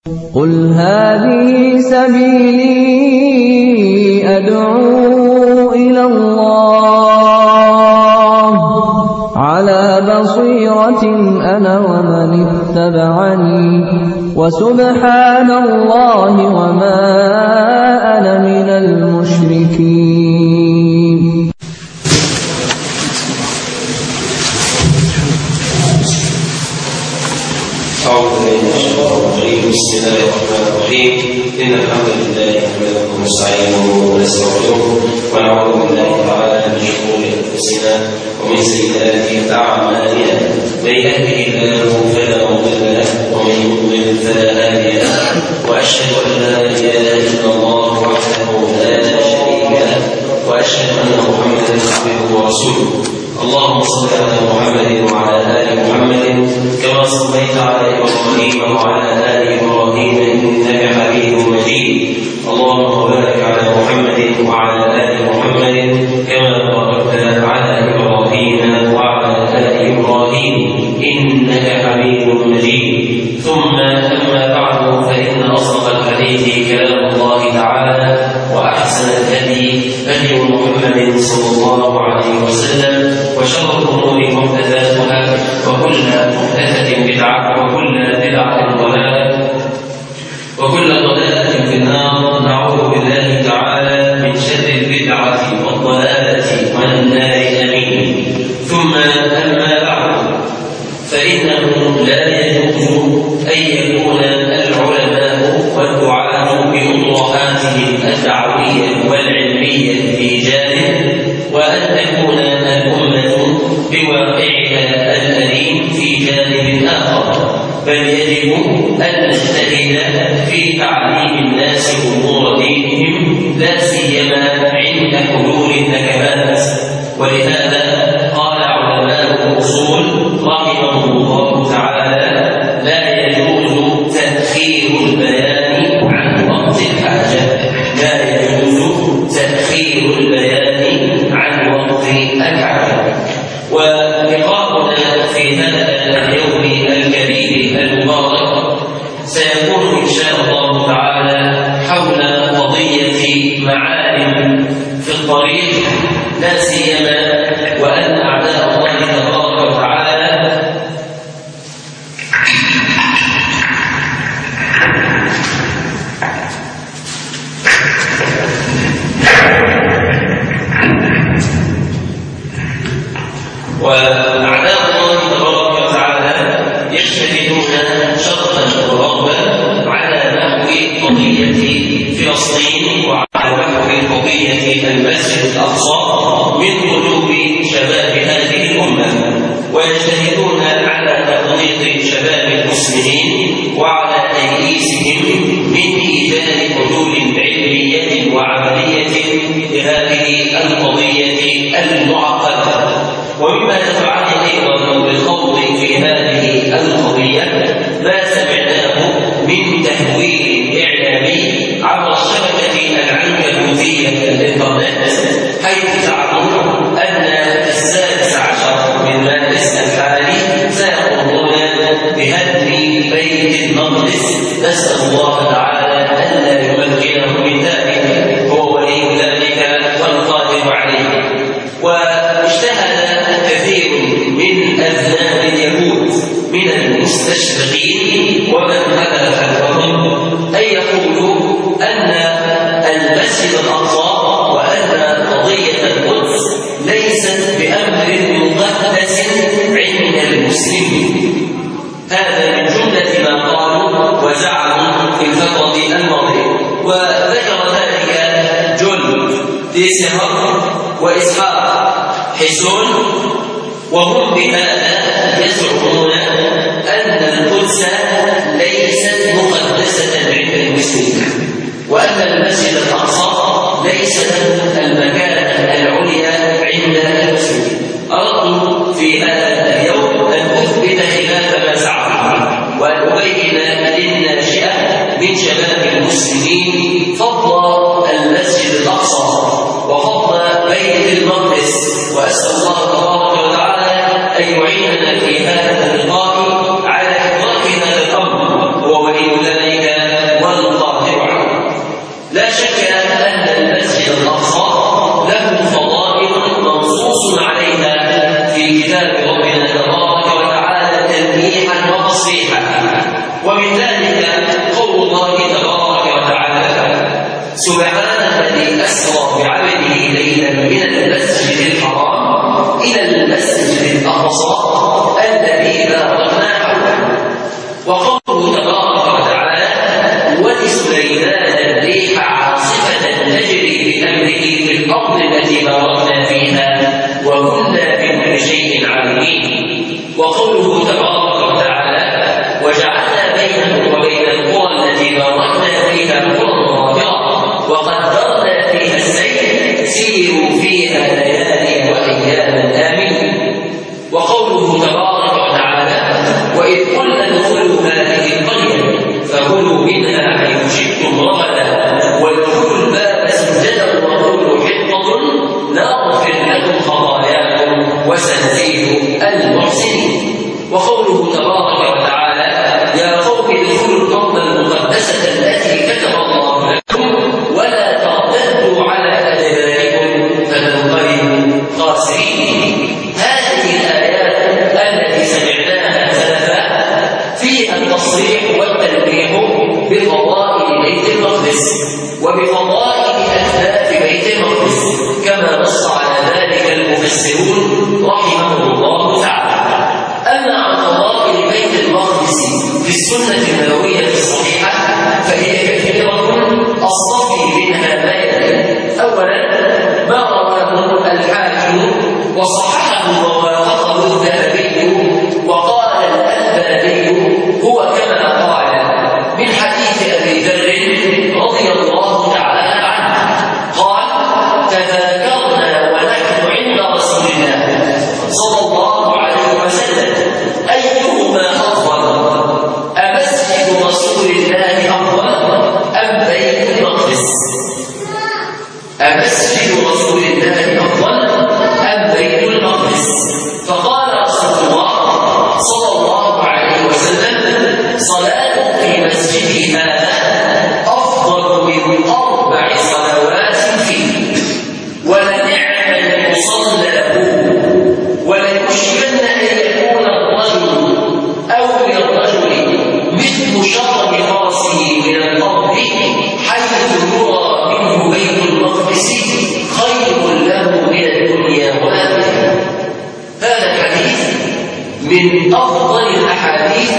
قُلْ هَٰذِهِ سَبِيلِي أَدْعُو إِلَى اللَّهِ ۚ عَلَىٰ بَصِيرَةٍ أَنَا وَمَنِ اتَّبَعَنِي ۖ وَسُبْحَانَ اللَّهِ وَمَا أَنَا مِنَ الْمُشْرِكِينَ أعوذ بالله من الشيطان الرجيم بسم الله الرحمن الرحيم إن الحمد لله نحمده ونستعينه ونستغفره ونعوذ بالله تعالى من شرور أنفسنا ومن سيئات أعمالنا من يهده الله فلا مضل له ومن يضلل فلا هادي له وأشهد أن لا إله إلا الله وحده لا شريك له وأشهد أن محمدا عبده ورسوله اللهم صل على محمد وعلى ال محمد كما صليت على ابراهيم وعلى ال ابراهيم انك حميد مجيد اللهم بارك على محمد وعلى ال محمد كما باركت على ابراهيم وعلى ال ابراهيم انك حميد مجيد ثم اما بعد فان اصدق الحديث كلام الله تعالى واحسن الهدي هدي محمد صلى الله عليه وسلم وشر الامور محدثاتها وكل محدثه بدعه وكل بدعه ضلاله وكل ضلاله في النار نعوذ بالله تعالى من شر البدعه والضلاله والنار امين ثم اما بعد فانه لا يجوز ان يكون العلماء والدعاة بأطروحاتهم الدعوية والعلمية في جانب وأن تكون الأمة بواقعها الأليم في جانب آخر بل يجب أن نجتهد في تعليم الناس أمور دينهم لا سيما عند حلول النكبات ولهذا قال علماء الأصول رحمهم الله تعالى لا يجوز تأخير البيان عن وقت الحاجة لا يجوز تأخير البيان عن وقت الحاجة ولقاؤنا في هذا اليوم الكريم المبارك سيكون إن شاء الله تعالى حول قضية معالم في الطريق لا سيما وأن أعداء الله تبارك وتعالى وأعداء الله تبارك وتعالى يجتهدون شرقا وغربا على نحو قضية فلسطين وعلى نحو قضية المسجد الأقصى من قلوب شباب هذه الأمة ويجتهدون على تغليط شباب المسلمين وعلى تيئيسهم من إيجاد حلول علمية وعملية لهذه القضية المعقدة ومما دفعني ايضا بالخوض في هذه القضيه ما سمعناه من تهويل اعلامي عبر الشبكه العنكبوتيه الانترنت حيث زعموا ان السادس عشر من مارس الحالي سيقومون بهدم بيت المقدس نسال الله تعالى الا يمكنه من ذلك هو ولي ذلك والقادر عليه واجتهد كثير من أذناب اليهود من المستشرقين ومن هدف الحكم أن يقولوا أن المسجد الأقصى وأن قضية القدس ليست بأمر مقدس عند المسلمين هذا من جملة ما قالوا وزعموا في الفترة الماضية وذكر ذلك جل ديسهر وإسحاق حسون وهم بهذا يزعمون أن القدس ليست مقدسة عند المسلمين وأن المسجد الأقصى ليس له المكانة العليا عند المسلمين أردت في هذا اليوم أن أثبت خلاف ما زعموا وأن أبين للناشئة من شباب المسلمين فضل المسجد الأقصى وفضل بيت المقدس وأسأل الله تبارك وتعالى أن يعيننا في هذا اللقاء على إدراك هذا الأمر هو ولي ذلك ذلك قول الله تبارك وتعالى سبحان الذي أسرى بعبده ليلا من المسجد الحرام إلى المسجد الأقصى الذي باركنا حوله وقوله تبارك وتعالى ولسليمان الريح عاصفة تجري بأمره في الأرض التي باركنا فيها وكنا بكل شيء عالمين وقوله تبارك وتعالى وجعلنا بينهم وبين القرى التي باركنا فيها قرى ظاهرة وقدرنا فيها السير سيروا فيها ليالي وأياما آمين وقوله تبارك وتعالى وإذ قلنا ادخلوا هذه القرية فكلوا منها حيث شئتم رغدا وادخلوا الباب سجدا وقولوا حطة نغفر لكم خطاياكم وسنزيد المحسنين وقوله تبارك وتعالى يا قوم ادخلوا الأرض المقدسة التي كتب الله لكم ولا ترتدوا على أدباركم فتنقلبوا خاسرين هذه الآيات التي سمعناها سلفا فيها التصريح والتنبيه بفضائل بيت المقدس وبفضائل أهداف بيت المقدس كما نص على ذلك المفسرون رحمهم الله تعالى أما عن فضائل بيت المقدس في السنة النبوية الصحيحة فهي كثيرة أصطفي منها ما يلي أولا ما رواه الحاكم وصححه ووافقه الذهبي وقال الألباني هو كما قال من حديث أبي ذر رضي الله تعالى عنه قال تذاكرنا ونحن عند رسول الله صلى الله عليه وسلم أيهما أفضل أمسجد رسول الله أفضل أم بيت المقدس أمسجد رسول الله أفضل أم بيت المقدس فقال رسول الله صلى الله عليه وسلم صلاة في مسجدي هذا أفضل من أربع صلوات فيه ولنعم المصلى له وليشكن أن يكون الرجل أو للرجل مثل شرب راسه من الأرض حيث يرى منه بيت المقدس خير له من الدنيا وما فيها هذا الحديث من أفضل الأحاديث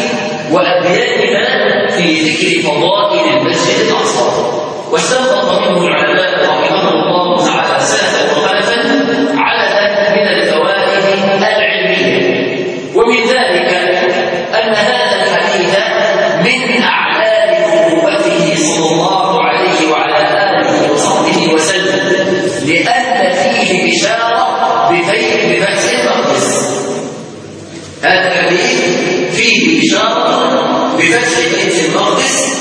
وأبيانها في ذكر فضائل المسجد الأقصى واستنبط منه العلماء رحمهم الله تعالى سلفا وخلفا عددا من الفوائد العلمية ومن ذلك أن هذا الحديث من أعلام نبوته صلى الله عليه وعلى آله وصحبه وسلم لأن فيه بشارة ببيت بفتح المقدس هذا الحديث فيه بشارة بفتح بيت المقدس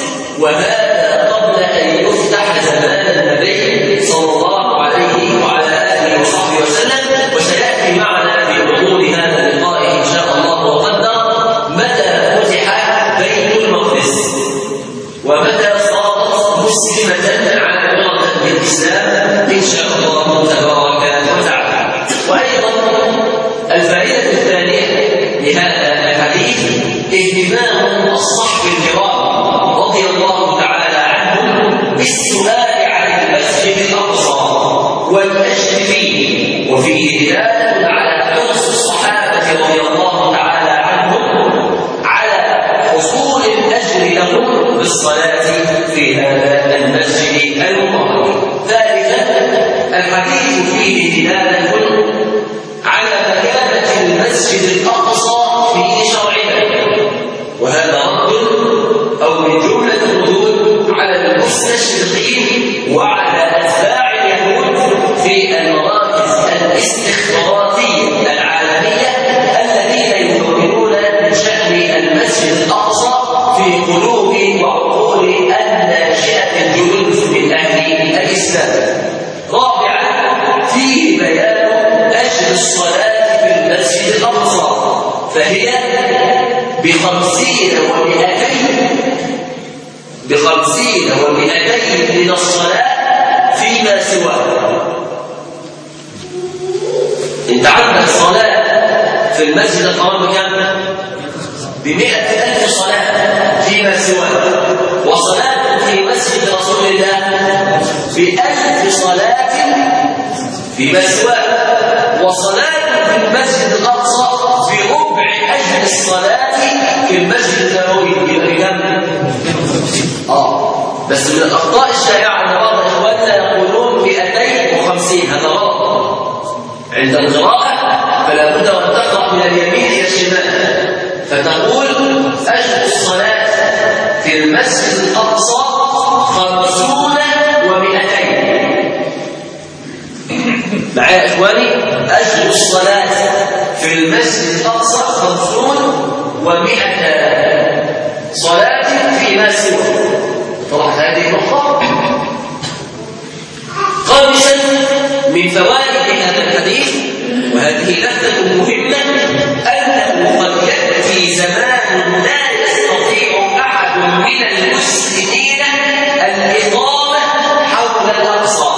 وهذا قبل أن يفتح زمان النبي صلى الله عليه وعلى آله وصحبه وسلم وسيأتي معنا في حضور هذا اللقاء إن شاء الله وقدر متى فتح بيت المقدس ومتى صارت مسلمة عامرة بالإسلام إن شاء الله تبارك وتعالى وأيضا الفائدة الثانية لهذا الحديث اهتمام الصحب الكرام رضي الله تعالى عنهم بالسؤال عن المسجد الأقصى والأجر فيه وفيه دلالة على حرص الصحابة رضي الله تعالى عنهم على حصول الأجر لهم بالصلاة في هذا المسجد المبارك ثالثا الحديث فيه دلالة على مكانة المسجد الأقصى في شرعنا وهذا رد أو من جملة الردود على المستشرقين وعلى أتباع اليهود في المراكز الاستخباراتية العالمية الذين يفكرون من شأن المسجد الأقصى في قلوب وعقول الناشئة الجلوس من أهل الإسلام رابعا فيه بيان أجر الصلاة في المسجد الأقصى فهي بخمسين ومئتين بخمسين ومئتين من الصلاة فيما سواه انت عندك صلاة في المسجد الحرام بكم؟ بمئة ألف صلاة فيما سواه وصلاة في مسجد رسول الله بألف صلاة فيما سواه وصلاة في المسجد الأقصى بربع أجر الصلاة في المسجد النبوي يبقى بكم؟ اه بس من الأخطاء الشائعة أن بعض إخواننا يقولون 250 هذا غلط عند القراءة فلا بد أن تقرأ من اليمين إلى الشمال فتقول أجر الصلاة في المسجد الأقصى خمسون ومئتين معايا يا إخواني أجر الصلاة في المسجد الأقصى خمسون ومئة صلاة فيما سوى طبعا هذه النقطة خامسا من فوائد هذا الحديث وهذه لفتة مهمة أنه قد يأتي زمان لا يستطيع أحد من المسلمين الإقامة حول الأقصى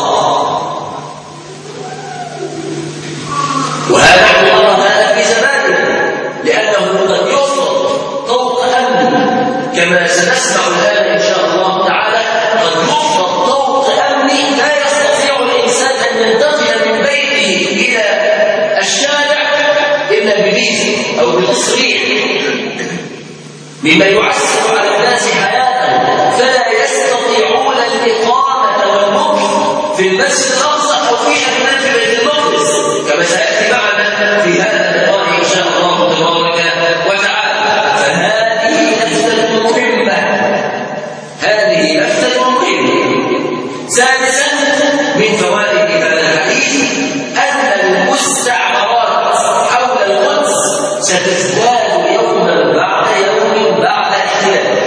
وهذا اعتبر هذا في زمانه لأنه قد يفرض طوق أمن كما سنسمع الآن إن شاء الله تعالى قد يفرض طوق أمن لا يستطيع الإنسان أن ينتقل من بيته إلى الشارع إلا بفيزا أو بتصريح مما يعسر على الناس حياتهم فلا يستطيعون الإقامة والمكث في المسجد الأقصى أو في أماكن في بيت المقدس كما سيأتي معنا في هذا اللقاء إن شاء الله تبارك وتعالى فهذه لفتة مهمة هذه لفتة مهمة سادسا من فوائد هذا الحديث أن المستعمرات حول القدس ستزداد يوما بعد يوم بعد احتلال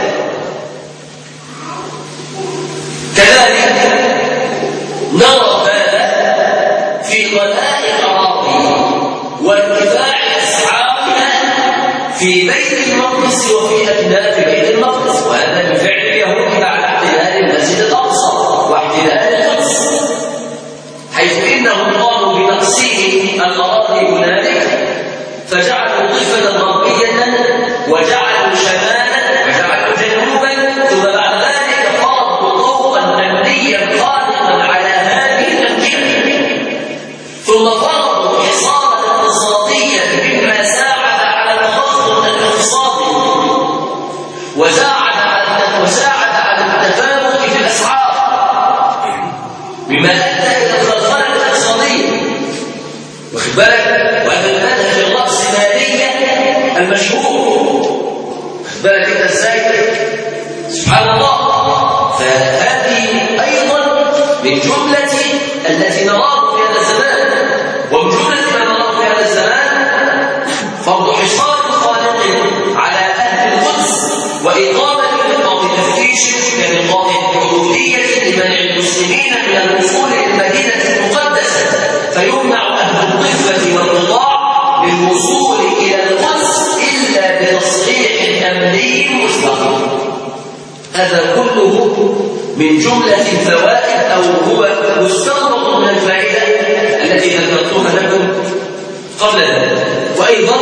كذلك نرى هذا في غلاء الأراضي وارتفاع أسعارها في بيت المقدس وفي أجناف بيت المقدس وهذا من فعل اليهود بعد احتلال المسجد الأقصى واحتلال القدس حيث إنهم قاموا بتقسيم الأراضي هنالك فجعلوا ضفة غربية وجعلوا شمالا وجعلوا جنوبا ثم بعد ذلك فرضوا طوقا أمنيا خارقا على هذه الأمكنة ثم فرضوا حصارا اقتصاديا مما ساعد على التضخم الاقتصادي وساعد على وساعد على التفاوت في الأسعار مما أدى إلى الخلخلة الاقتصادية واخد بالك وهذا المنهج الرأسمالية المشهور واخد بالك أنت إزاي سبحان الله فهذه أيضا من جملة التي نراه في هذا الزمان ومن جملة ما نراه في هذا الزمان فرض حصار خالق على أهل القدس وإقامة نقاط تفتيش كنقاط حدودية لمنع المسلمين من الوصول إلى المدينة المقدسة فيمنع أهل الضفة والقطاع للوصول إلى القدس إلا بتصريح أمني مسبق هذا كله من جملة الفوائد أو هو مستنبط من الفائدة التي ذكرتها لكم قبل ذلك وأيضا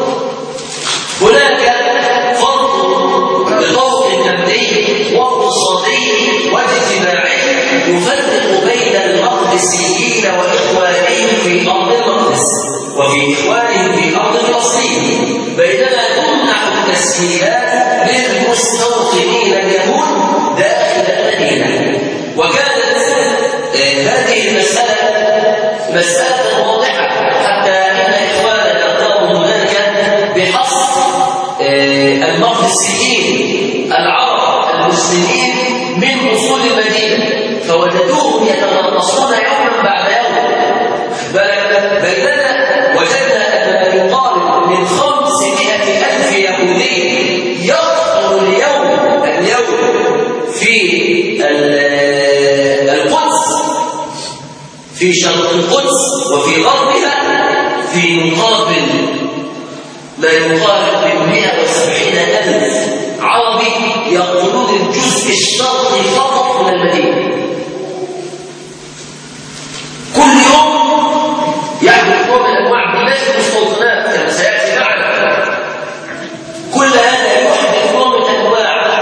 هناك فرق بطوق أمني واقتصادي واجتماعي يفرق بين المقدسيين وإخوانهم في أرض المقدس وفي إخوانهم في أرض فلسطين بينما تمنع التسهيلات للمستوطنين اليهود داخل المدينة وكانت آه، هذه المسألة مسألة واضحة حتى إن إخواننا قاموا هناك بحصر آه، المقدسيين العرب المسلمين من وصول المدينة فوجدوهم يتنقصون يوما بعد يوم بل- بينما وجدنا أن ما يقارب من خمسمائة ألف يهودي يقطر اليوم اليوم في ال- القدس في شرق القدس وفي غربها في مقابل ما يقارب من 170 ألف عربي يقولون الجزء الشرقي فقط من المدينة كل يوم يحدث نوع من أنواع بناء المستوطنات كما سيأتي معنا كل هذا يحدث نوع من أنواع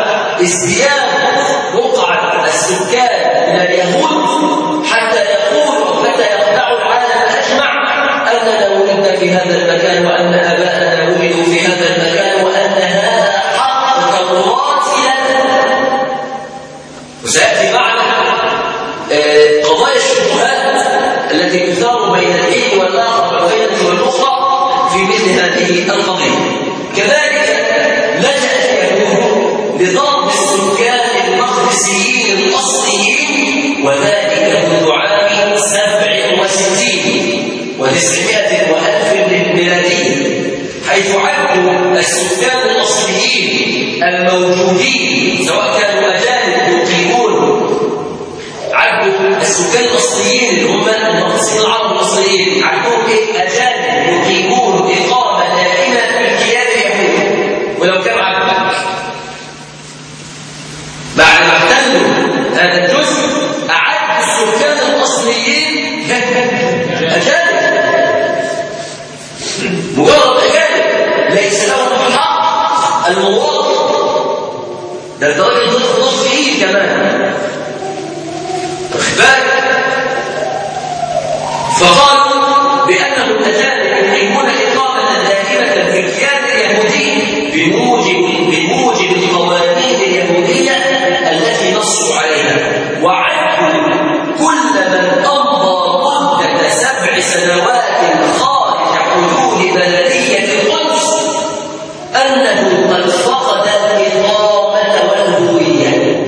وقعت السكان من اليهود حتى يقولوا حتى يخدعوا العالم اجمع اننا ولدنا في هذا المكان وان اباءنا ولدوا في هذا المكان وان هذا حق توراه لنا وسياتي معنا آه، قضايا الشبهات التي تثار بين الدين والاخر والفئه والاخرى في مثل هذه القضيه كذلك لجأت اليهود لضرب السكان المقدسيين الأصليين وذلك منذ عام سبع وستين وتسعمائة وألف ميلادي حيث عدوا السكان الأصليين الموجودين سواء كانوا أجانب يقيمون عدوا السكان الأصليين اللي هم المقدسيين العرب الأصليين عدوهم إيه أجانب يقيمون إقامة دائمة في الكيان اليهودي ولو كان عبدك بعد ما احتلوا هذا الجزء أعد السكان الأصليين أجانب مجرد أجانب ليس لهم حق المواطنة ده الدرجة ضد نص إيه كمان واخد بالك فقالوا بأنهم الأجانب يقيمون إقامة دائمة في الكيان اليهودي بموجب بموجب القوانين اليهودية التي نصوا عليها وعدوا كل من أمضى مدة سبع سنوات خارج حدود بلدية القدس أنه قد فقد الإقامة والهوية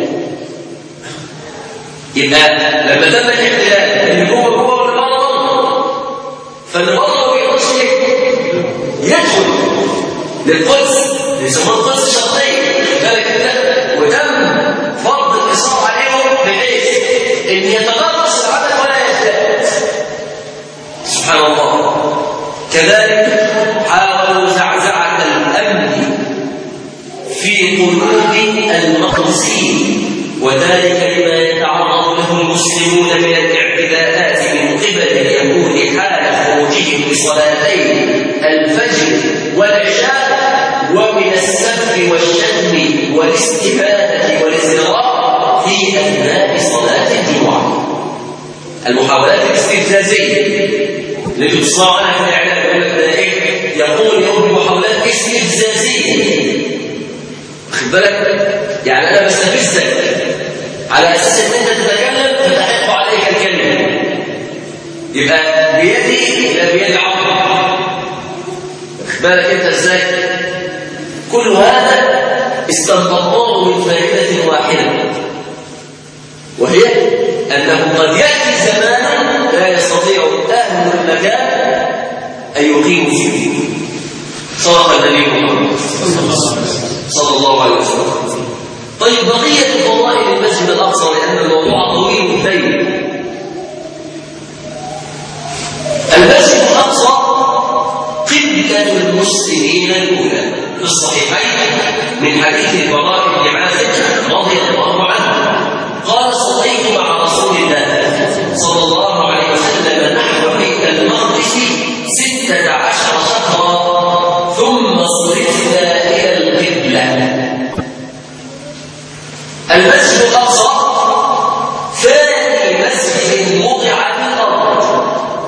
يبقى لما تم الاحتلال اللي هو جوه ولا بره فاللي بره ما يقدرش يدخل للقدس يسموها القدس الشرقيه بالك كده وتم فرض الاصرار عليهم بحيث ان يتنقص العدد ولا يزداد سبحان الله كذلك حاولوا زعزعه الامن في قلوب المقدسين وذلك لما يتعرض له المسلمون من الاعتداءات من قبل اليهود حال خروجهم لصلاتي الفجر والعشاء ومن السب والشتم والاستبانة والازدراء في أثناء صلاة الجمعة المحاولات الاستفزازية التي تصنع عنها في الإعلام يقول لك ده إيه؟ يقول يوم محاولات استفزازية واخد بالك؟ يعني أنا بستفزك على أساس إن أنت تتكلم فتحق عليك الكلمة يبقى بيدي لا بيد عمرو واخد بالك أنت إزاي؟ كل هذا استنبطناه من فائدة واحدة وهي أنه قد يأتي زمان لا يستطيع أهل المكان أن يقيموا فيه صدق النبي محمد صلى الله عليه وسلم طيب بقية فضائل المسجد الأقصى لأن الموضوع طويل البين المسجد الأقصى قبلة المسلمين الأولى في الصحيحين من حديث البراء بن عازب رضي الله عنه قال صليت مع رسول الله صلى الله عليه وسلم نحو بيت المقدس ستة عشر شهرا ثم صرفنا إلى القبلة المسجد الأقصى ثاني مسجد وضع في الأرض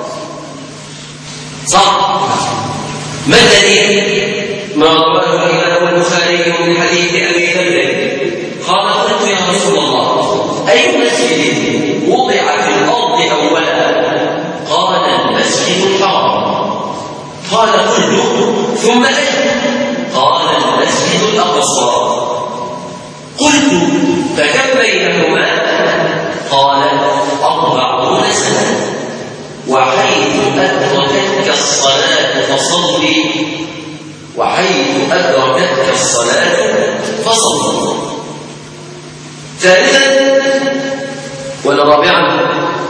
صح ما الدليل ما رواه الإمام البخاري من حديث أبي ذر قال قلت يا رسول الله أي مسجد وضع في الأرض أولا قال المسجد الحرام قال قلت ثم أي قال المسجد الأقصى قلت فكم بينهما قال أربعون سنة وحيث أدركتك الصلاة فصلي وحيث أدركتك الصلاة فصلي ثالثا ولا رابعا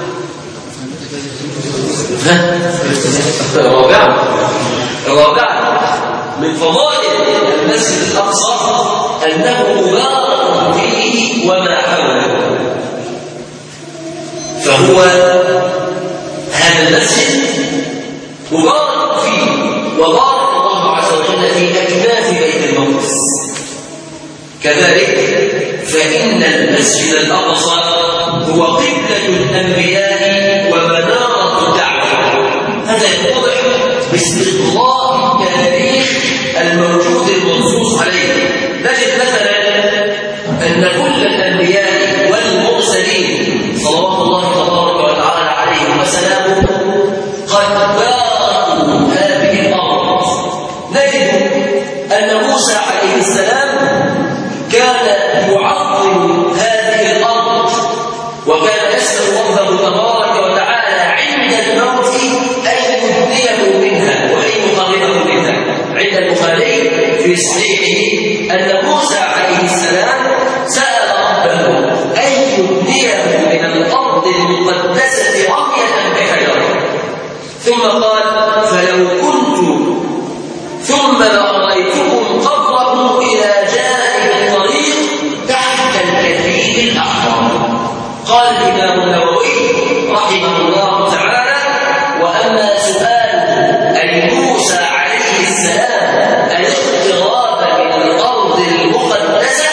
ها رابعا رابعا من فضائل المسجد الأقصى أنه مبارك فيه وما حوله فهو هذا المسجد مبارك فيه وبارك الله عز وجل في أكناف بيت المقدس كذلك فإن فإن المسجد الأقصى هو قبلة الأنبياء ومنارة الدعوة هذا يتضح باستقراء التاريخ الموجود المنصوص عليه نجد مثلا أن كل الأنبياء والمرسلين صلوات الله تبارك وتعالى عليهم وسلامه قد باركوا هذه الأرض نجد أن موسى عليه السلام كان يعظم هذه الأرض وكان يسأل ربه تبارك وتعالى عند الموت أن يبنيه منها وأن يقربه منها عند البخاري في صحيحه أن موسى عليه السلام سأل ربه أن يبنيه من الأرض المقدسة رمية بحجر ثم قال فلو كنت ثم لأريتكم قبره إلى جانب الطريق تحت الكثيب الأحمر قال الإمام النووي رحمه الله تعالى وأما سؤال أي موسى عليه السلام الاقتراب من الأرض المقدسة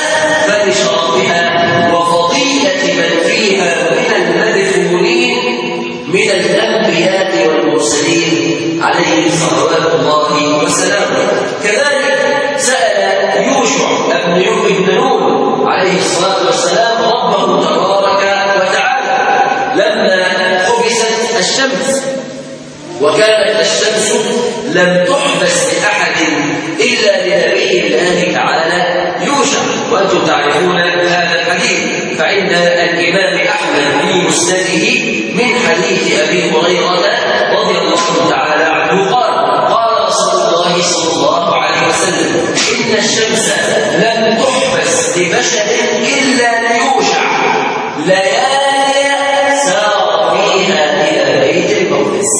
فلشرفها وفضيلة من فيها من المدفونين من الأنبياء والمرسلين عليهم صلوات الله وسلامه كذلك سأل يوشع بن بن نون عليه الصلاة والسلام ربه تبارك وتعالى لما حبست الشمس وكانت الشمس لم تحبس لأحد إلا لنبي الله تعالى يوشع وأنتم تعرفون هذا الحديث فعند الإمام أحمد في مسنده من حديث أبي هريرة رضي الله تعالى عنه قال قال رسول الله صلى الله عليه وسلم إن الشمس لم تحبس لبشر إلا ليوشع ليالي سار فيها إلى بيت المقدس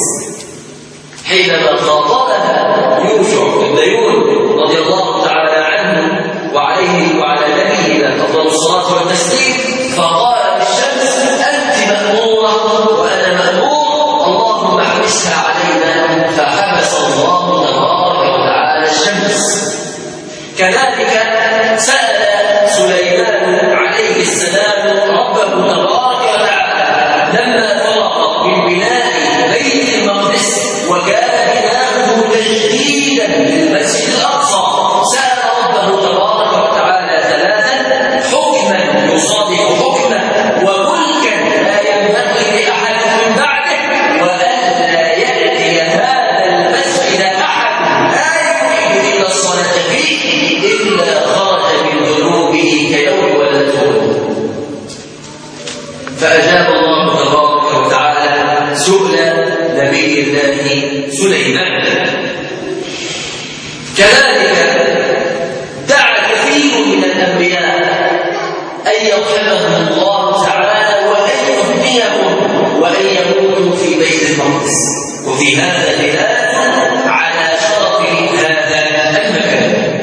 حينما خاطبها يوشع بن نون رضي الله تعالى عنه وعليه وعلى نبينا افضل الصلاه والتسليم فقال للشمس انت ماموره وانا مامور اللهم احبسها علينا فحبس الله تبارك وتعالى الشمس كذلك سال سليمان عليه السلام ربه تبارك وتعالى لما فرغ من بناء بيت المقدس وكان بناؤه تجديدا للمسجد الاقصى سال ربه تبارك وتعالى ثلاثا حكما يصادق حكمه وملكا لا ينبغي لاحد من بعده والا ياتي هذا المسجد احد لا يريد الا الصلاه فيه الا خرج من ذنوبه كيوم ولدته فاجاب الله تبارك وتعالى سؤل نبي الله سليمان كذلك دعا كثير من الانبياء ان يرحمهم الله تعالى وان يهديهم وان يكونوا في بيت المقدس وفي هذا دلاله على شرف هذا المكان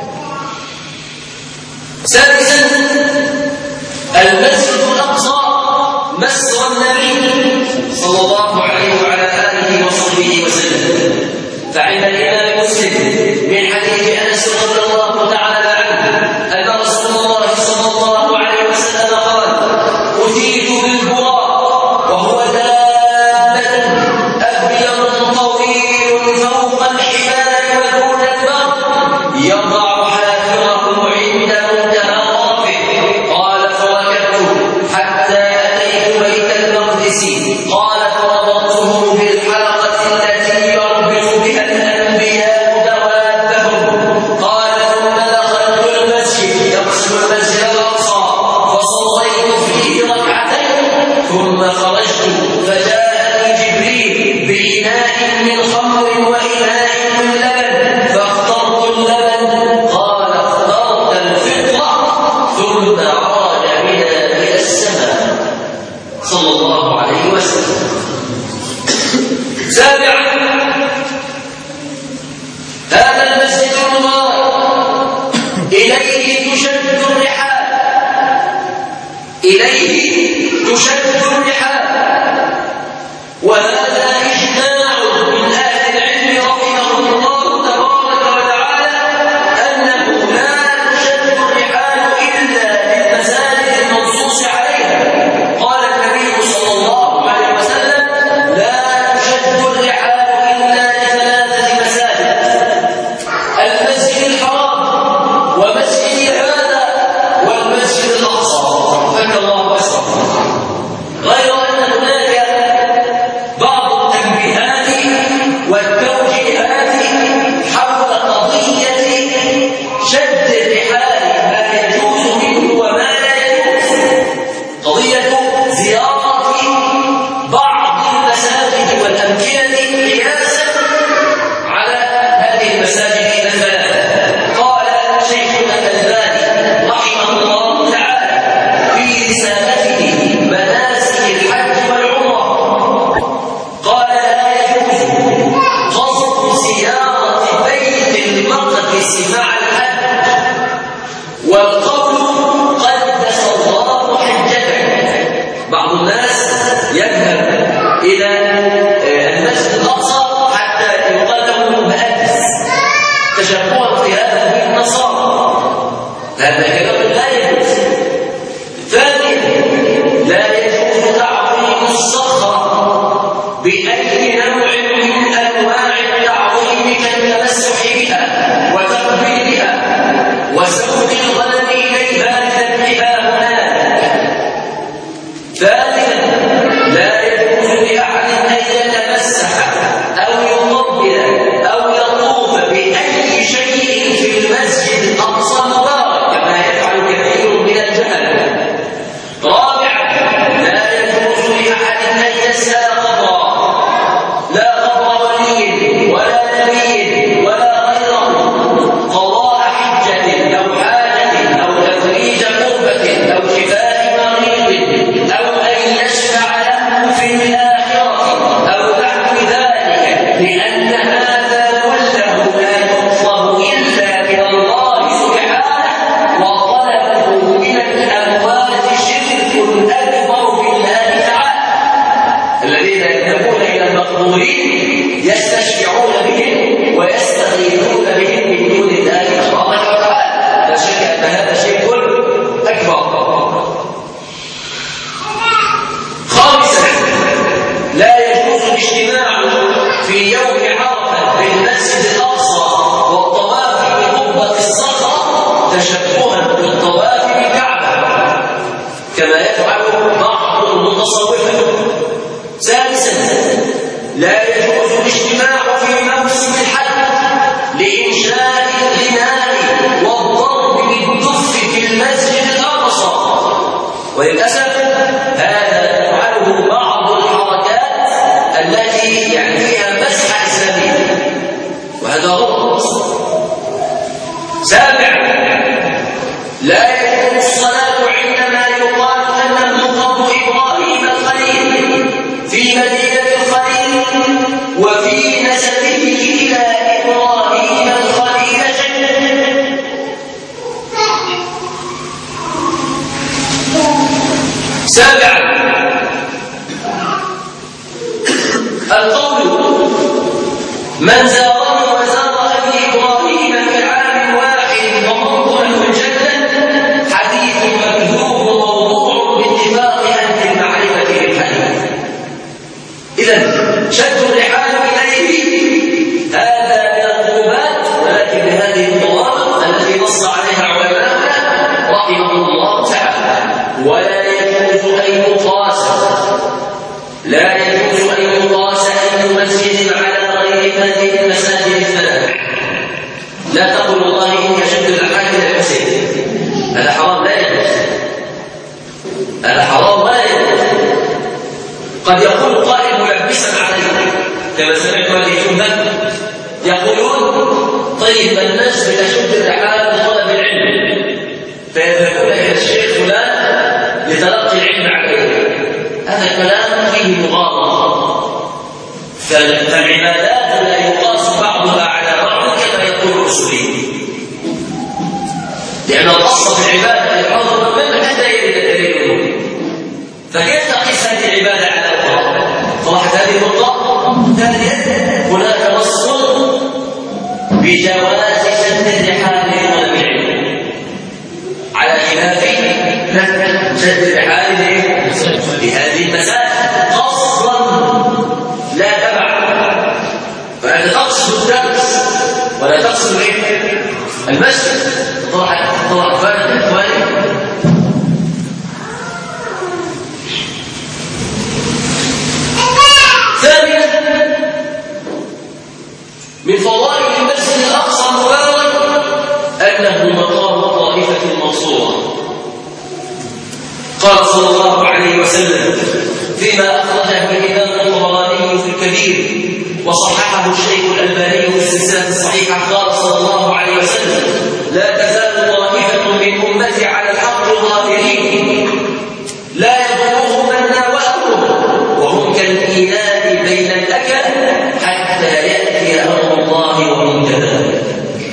سادسا المسجد الاقصى مسر النبي صلى الله عليه وعلى اله وصحبه وسلم فعند الامام مسلم من حديث انس رضي الله تعالى عنه ان رسول الله صلى الله عليه وسلم قال اتيت بالبراق وهو دابه ابيض طويل فوق الحبال ودون البر يضع حافره عند منتهى طرفه قال فركبت حتى اتيت بيت المقدس قال فربطته بالحلقه التي يربط بها الانبياء دوابهم قال ثم دخلت المسجد يقصد المسجد الاقصى فصليت فيه ركعتين ثم خرجت فجاءني جبريل بإناء من خمر وإناء من لبن فاخترت اللبن قال اخترت الفطرة ثم عاد بنا إلى السماء صلى الله عليه وسلم سابعا هذا المسجد المبارك إليه تشد الرحال إليه تشد الرحال وهذا إجماع من أهل العلم رحمهم الله تبارك وتعالى أنه لا تشد الرحال إلا للمساجد ثالثا لا يجوز لأحد أن يتمسح أو يقبل أو يطوف بأي شيء في المسجد الأقصى المبارك كما يفعل كثير من الجهل رابعا لا يجوز لأحد أن يسأل قبرا لا قبر ولي ولا نبي ولا غيره قضاء حجة أو حاجة أو تفريج كربة أو شفاء مريض أو أن يشفع له في الآخرة أو نحو ذلك لأن هذا كله لا يطلب إلا من الله سبحانه وطلبه من الأموات شرك أكبر بالله تعالى الذين يذهبون إلى المقبورين يستشفعون بهم ويستغيثون بهم من دون الله تبارك وتعالى لا شك أن هذا شرك أكبر خامسا لا يجوز الاجتماع في يوم عرفة بالمسجد الأقصى والطواف بقبة الصخرة تشبها بالطواف بالكعبة كما يفعل بعض المتصوفة سادسا لا يجوز الاجتماع في موسم الحج لإنشاء الغناء والضرب بالدف في المسجد الأقصى وللأسف هذا يفعله بعض الحركات التي يعني فيها مسحة إسلامية وهذا غلط سابعا لا يكون الصلاة عندما يقال أنه قبر إبراهيم الخليل في مدينة الخليل وفي نسبه إلى إبراهيم الخليل جنة سابعا القول من زارني وزار أبي إبراهيم في عام واحد وموضوعه الجنة حديث مكذوب موضوع باتفاق أهل المعرفة بالحديث إذا شد الرحال إليه هذا من القربات ولكن بهذه الضوابط التي نص عليها علماؤنا رحمهم الله تعالى ولا يجوز أن يقاس لا يجوز أن يقاس أي مسجد على غير هذه المساجد الثلاث لا تقل والله إني أشد الأحاد إلى الحسين هذا حرام لا يجوز هذا حرام لا يجوز قد يقول قائل ملبسا عليه كما سمعت هذه الجمله يقولون طيب الناس بتشد الرحال لطلب العلم فيذهبون الى الشيخ فلان لتلقي العلم عليه هذا كلام فيه مغالطه فالعبادات لا يقاس بعضها على بعض كما يقول الاصوليين لان الاصل في العباده الحظ من حتى يرد الدليل فكيف تقيس هذه العباده على اخرى صلاحت هذه النقطه ثانيا هناك نص بجواز شد الرحال لطلب العلم على خلاف شد الرحال لهذه المساجد قصدا لا تبع فانت تقصد الدرس ولا تقصد المسجد طلعت طلعت فاتت اخواني ثانيا من فوائد المسجد الاقصى المبارك انه مقام الطائفه المنصوره قال صلى الله عليه وسلم فيما اخرجه الامام الطبراني في الكبير وصححه الشيخ الالباني في السلسله الصحيحه قال صلى الله عليه وسلم لا تزال طائفه من امتي على الحق ظاهرين لا يضرهم من ناوأهم وهم كالإيناء بين الأكل حتى يأتي أمر الله وهم كذلك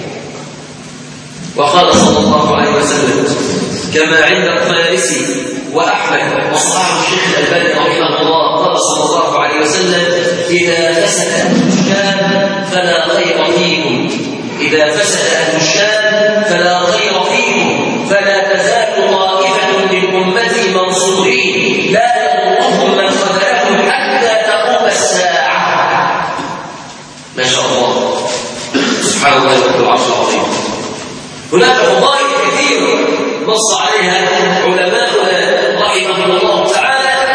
وقال صلى الله عليه وسلم كما عند الطيالسي وأحمد وصححه الشيخ الألباني رحمه الله قال صلى الله عليه وسلم إذا فسد أهل الشام فلا خير فيكم إذا فسد أهل الشام فلا خير فيكم فلا تزال طائفة من أمتي منصورين لا يضرهم من خذلهم حتى تقوم الساعة ما شاء الله سبحان الله رب العرش العظيم هناك فضائل كثيرة نص عليها علماؤنا رحمهم الله تعالى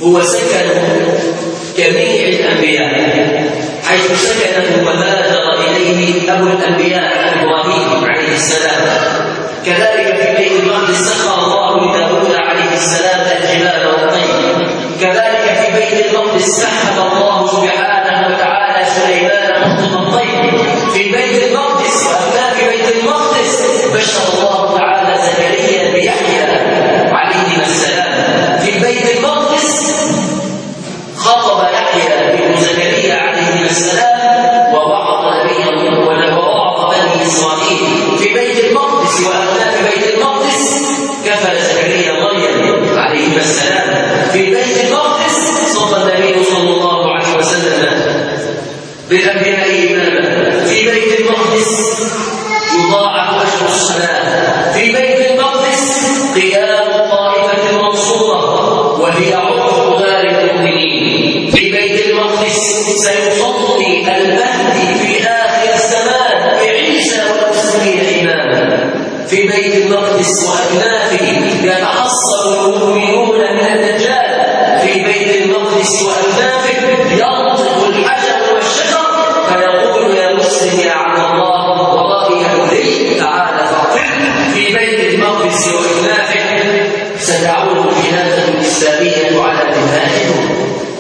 هو سكن جميع الأنبياء حيث سكنه وهاجر إليه أبو الأنبياء إبراهيم عليه السلام كذلك في بيت المقدس سخر الله لداود عليه السلام الجبال والطير كذلك في بيت المقدس سحب الله سبحانه وتعالى سليمان مطلب الطير في بيت المقدس وأبناء في بيت المقدس بشر الله تعالى زكريا بيحيى عليهما السلام في بيت المقدس خطب يحيى بن زكريا عليه السلام ووعظ نبيا ووعظ بني اسرائيل في بيت المقدس وابناء في بيت المقدس كفل زكريا مريم عليه السلام في بيت المقدس صلى النبي صلى الله عليه وسلم بالانبياء اماما في بيت المقدس يضاعف اجر الصلاه في بيت المقدس قيام طائفه المنصوره وهي عقب دار المؤمنين في بيت المقدس سيصلي المهدي في اخر الزمان بعيسى والمسلمين اماما في بيت المقدس واكنافه يتحصل المؤمنون من الدجال في بيت المقدس واكنافه ينطق الحجر والشجر فيقول يا مسلم يا عبد الله ورائي الذي تعالى فاطر في بيت المقدس واكنافه ستعود الخلافه الاسلاميه على دمائهم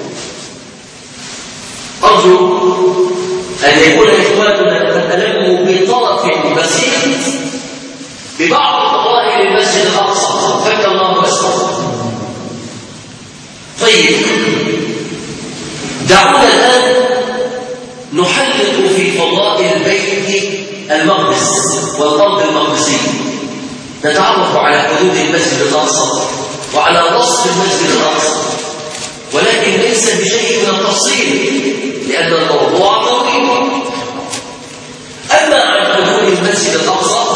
ارجو ان يكون اخواننا قد تلموا بطرف بسيط ببعض فضائل المسجد الاقصى فك الله بسره طيب دعونا الان نحلق في فضائل بيت المقدس والارض المقدسي نتعرف على حدود المسجد الاقصى وعلى وصف المسجد الاقصى ولكن ليس بشيء من التفصيل لان الموضوع طويل اما عن حدود المسجد الاقصى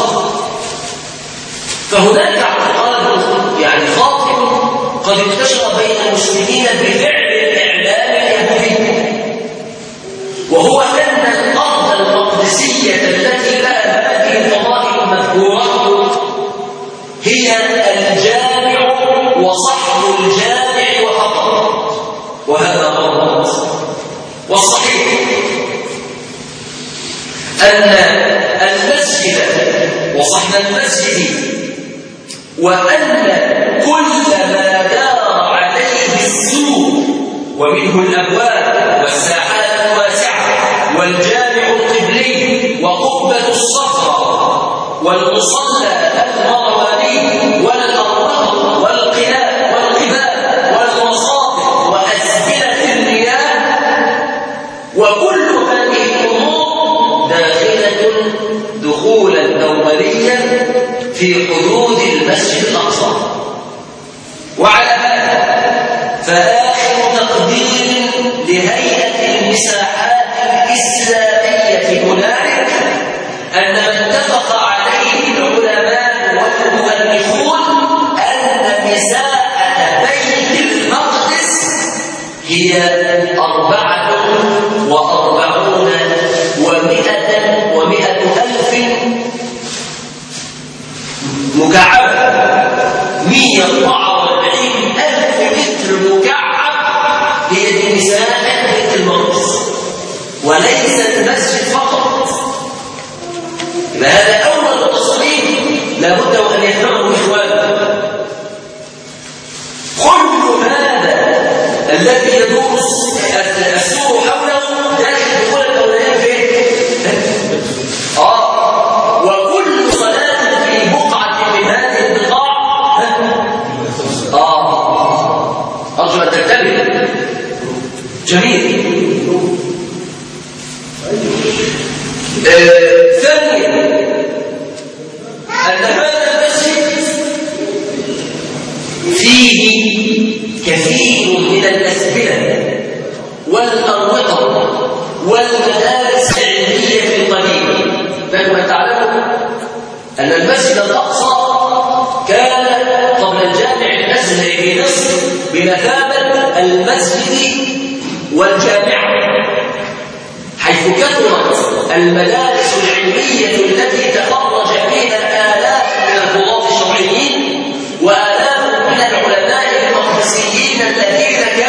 فهناك اعتقاد يعني خاطئ قد انتشر بين المسلمين بفعل الاعلام اليهودي وهو ان الارض المقدسيه التي لها هذه الفضائل المذكوره هي الجامع وصحب الجامع وفقط وهذا غلط والصحيح ان المسجد وصحن المسجد وأن كل ما دار عليه السوق ومنه الأبواب والساحات الواسعة والجامع القبلي وقبة الصخرة والمصلى المرواني والأرض والقلاء والقباب والمصابح وأسئلة المياه وكل هذه الأمور داخلة دخولا أوليا في حدود المسجد الأقصى وعلى هذا فآخر تقدير لهيئة المساحات الإسلامية هنالك أن ما اتفق عليه العلماء والمؤلفون أن مساحة بيت المقدس هي أربعة وأربعون ومئة ومئة ألف مكعبة 144 ألف متر مكعب هي دي مساحة بيت المقدس وليس المسجد فقط يبقى هذا أول تصميم لابد وأن يفهمه الإخوان كل هذا الذي يدور السور حوله داخل دخول الأولياء فين؟ آه وكل صلاة في بقعة من هذه البقاع آه أرجو أن تنتبه جميل آه، ثانيا أن هذا المسجد فيه كثير من الأسئلة والأروقة والمدارس العلمية القديمة فكما تعلمون أن المسجد الأقصى كان قبل الجامع الأزهري في مصر بمثابة المسجد والجامعة حيث كثرت المدارس العلمية التي تخرج فيها آلاف من القضاة الشرعيين وآلاف من العلماء المقدسيين الذين كانوا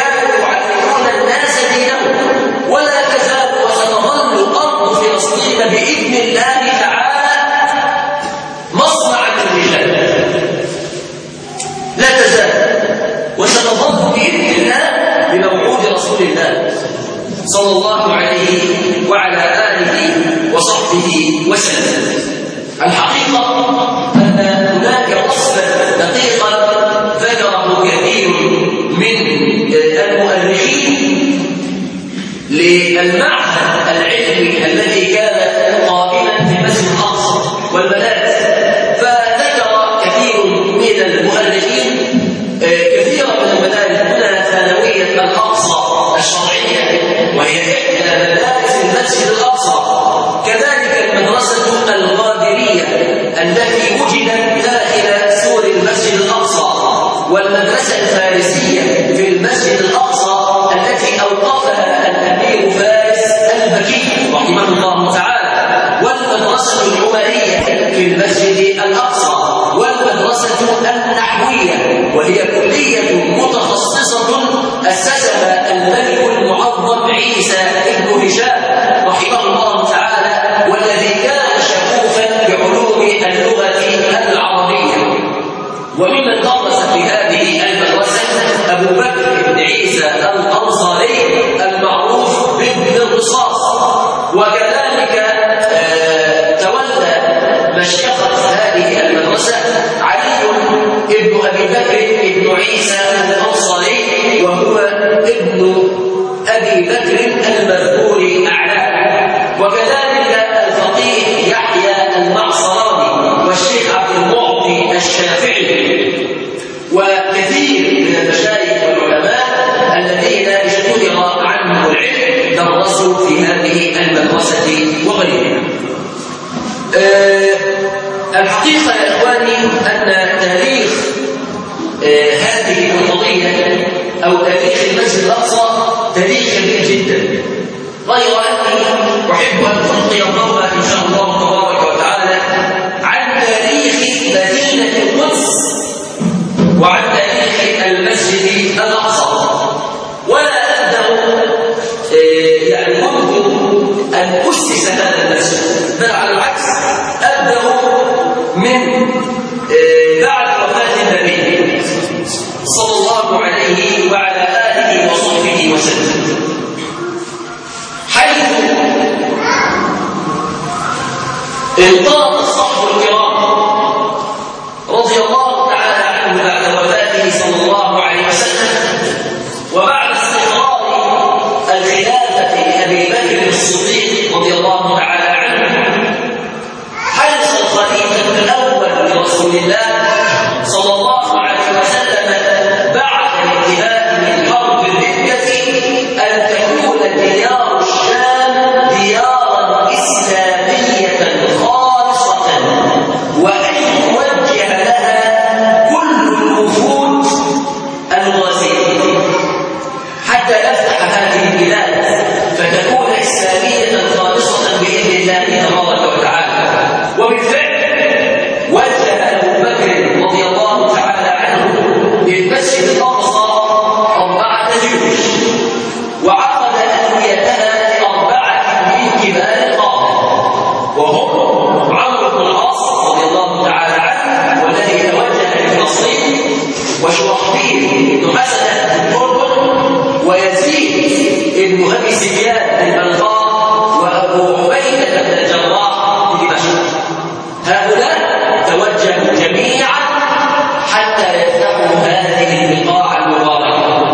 صلى الله عليه وعلى آله وصحبه وسلم الحقيقة أن هناك وصفا دقيقا ذكره كثير من المؤرخين للمعهد العلمي الذي كان قائما في المسجد الأقصى والمدارس فذكر كثير من المؤرخين كثيرا من المدارس هنا ثانوية الأقصى الشرعية وهي إحدى مدارس المسجد الأقصى كذلك المدرسة القادرية التي وجدت داخل سور المسجد الأقصى والمدرسة الفارسية في المسجد الأقصى التي أوقفها الأمير فارس البكي رحمه الله تعالى والمدرسة العمرية في المسجد الأقصى والمدرسة النحوية وهي كلية متخصصة أسسها الملك المعظم عيسى بن هشام رحمه الله تعالى والذي كان شغوفا بعلوم اللغة العربية وممن درس في هذه المدرسة أبو بكر بن عيسى الأنصاري المعروف بابن الرصاص وكذلك تولى مشيخة هذه المدرسة علي ابن أبي بكر ابن عيسى الأنصاري وهو ابن أبي بكر المذكور أعلاه وكذلك الفقيه يحيى المعصراني والشيخ عبد المعطي الشافعي وكثير من المشايخ والعلماء الذين اشتهر عنهم العلم درسوا في هذه المدرسة وغيرها أه الحقيقة يا إخواني أن تاريخ أه هذه القضية أو تاريخ المسجد الأقصى تاريخ كبير جدا غير أني أحب أن ألقي الضوء إن شاء الله تبارك وتعالى عن تاريخ مدينة القدس وعن تاريخ المسجد الأقصى ولا أبدأ أه يعني منذ أن أسس هذا المسجد بل على العكس أبدأ من بعد وفاة النبي صلى الله عليه وعلى آله وصحبه وسلم حيث انطلق الصحب الكرام رضي الله تعالى عنه بعد وفاته صلى الله عليه وسلم وبعد استقرار الخلافة لأبي بكر الصديق رضي الله تعالى عنه حرص الخليفة الأول لرسول الله صلى الله عليه وسلم بعد الانتهاء من حرب الردة أن تكون ديار الشام ديارا إسلامية خالصة وأن يوجه لها كل الوفود الغازية حتى يفتح هذه البلاد فتكون إسلامية خالصة بإذن الله تبارك وتعالى وبالفعل وجه أبو بكر رضي الله تعالى عنه للمسجد الأقصى أربعة جيوش وعقد ألويتها لأربعة من كبار القادة وهم عمرو بن العاص رضي الله تعالى عنه والذي توجه لفلسطين وشرحبيل بن حسن بن ويزيد ابن ابي سفيان البلقاء وابو عبيده بن الجراح بدمشق هؤلاء توجهوا جميعا حتى يفتحوا هذه البقاع المباركه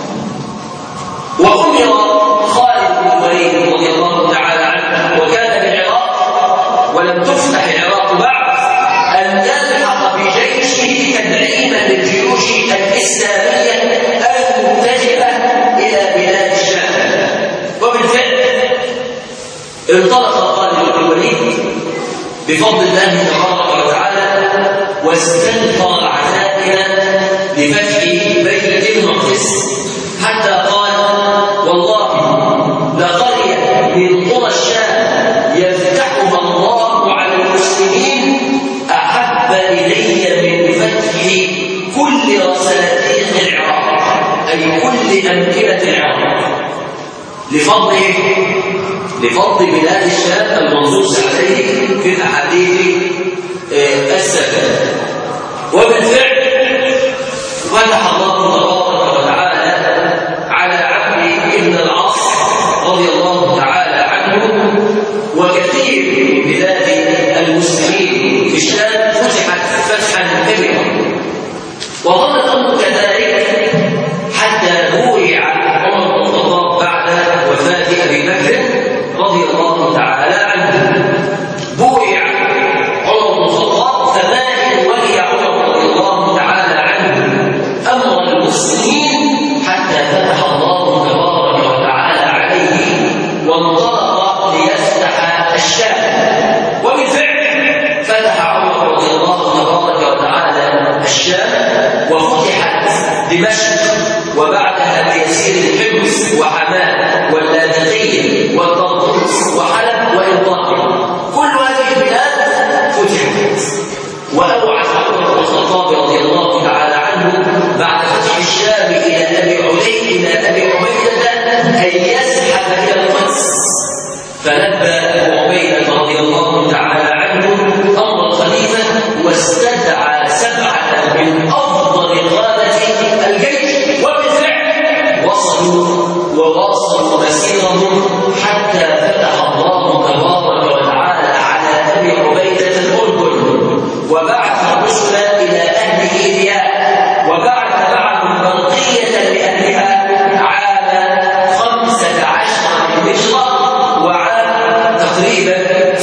وامر خالد بن الوليد رضي الله تعالى عنه وكان بالعراق ولم تفتح العراق بعد ان يلحق بجيشه تدعيما للجيوش الاسلاميه المتجهه الى بلاد الشام وبالفعل انطلق خالد بن الوليد بفضل الله تبارك وتعالى واستنفر العزائم لفتح بيت المقدس حتى قال والله لقريه من قرى الشام يفتحها الله على المسلمين احب الي من فتح كل رساتين العراق اي كل امكنه العراق لفضل لفضل بلاد الشام المنصوص عليه في الاحاديث السابقه وبالفعل فتح الله تبارك وتعالى على عبد ابن العاص وكثير من بلاد المسلمين في الشام فتحت فتحا كبيرا وظل الامر كذلك حتى بويع عمر بن الخطاب بعد وفاه ابي بكر رضي الله تعالى عنه بويع عمر بن الخطاب فما ان ولي عمر رضي الله تعالى عنه امر المسلمين حتى فتح الله تبارك وتعالى عليه وانطلق ليفتح الشام وبالفعل فتح عمر رضي الله تبارك وتعالى الشام وفتحت دمشق وبعدها بيسير الحمص وحماه واللاذقيه والطرطوس وحلب وانطاكيا كل هذه البلاد فتحت واوعز عمر بن الخطاب رضي الله تعالى عنه بعد فتح الشام الى ابي عبيد الى ابي عبيده ان يزحف الى القدس فلبى ابو عبيده رضي الله تعالى عنه امر الخليفه واستدعى سبعه من افضل قاده الجيش وبالفعل وصلوا وواصلوا مسيرهم حتى فتح الله تبارك وتعالى على ابي عبيده الاردن وبعث الرسل الى اهل ايلياء وبعث معهم برقيه لاهلها عام خمسه عشر للهجره وعام تقريبا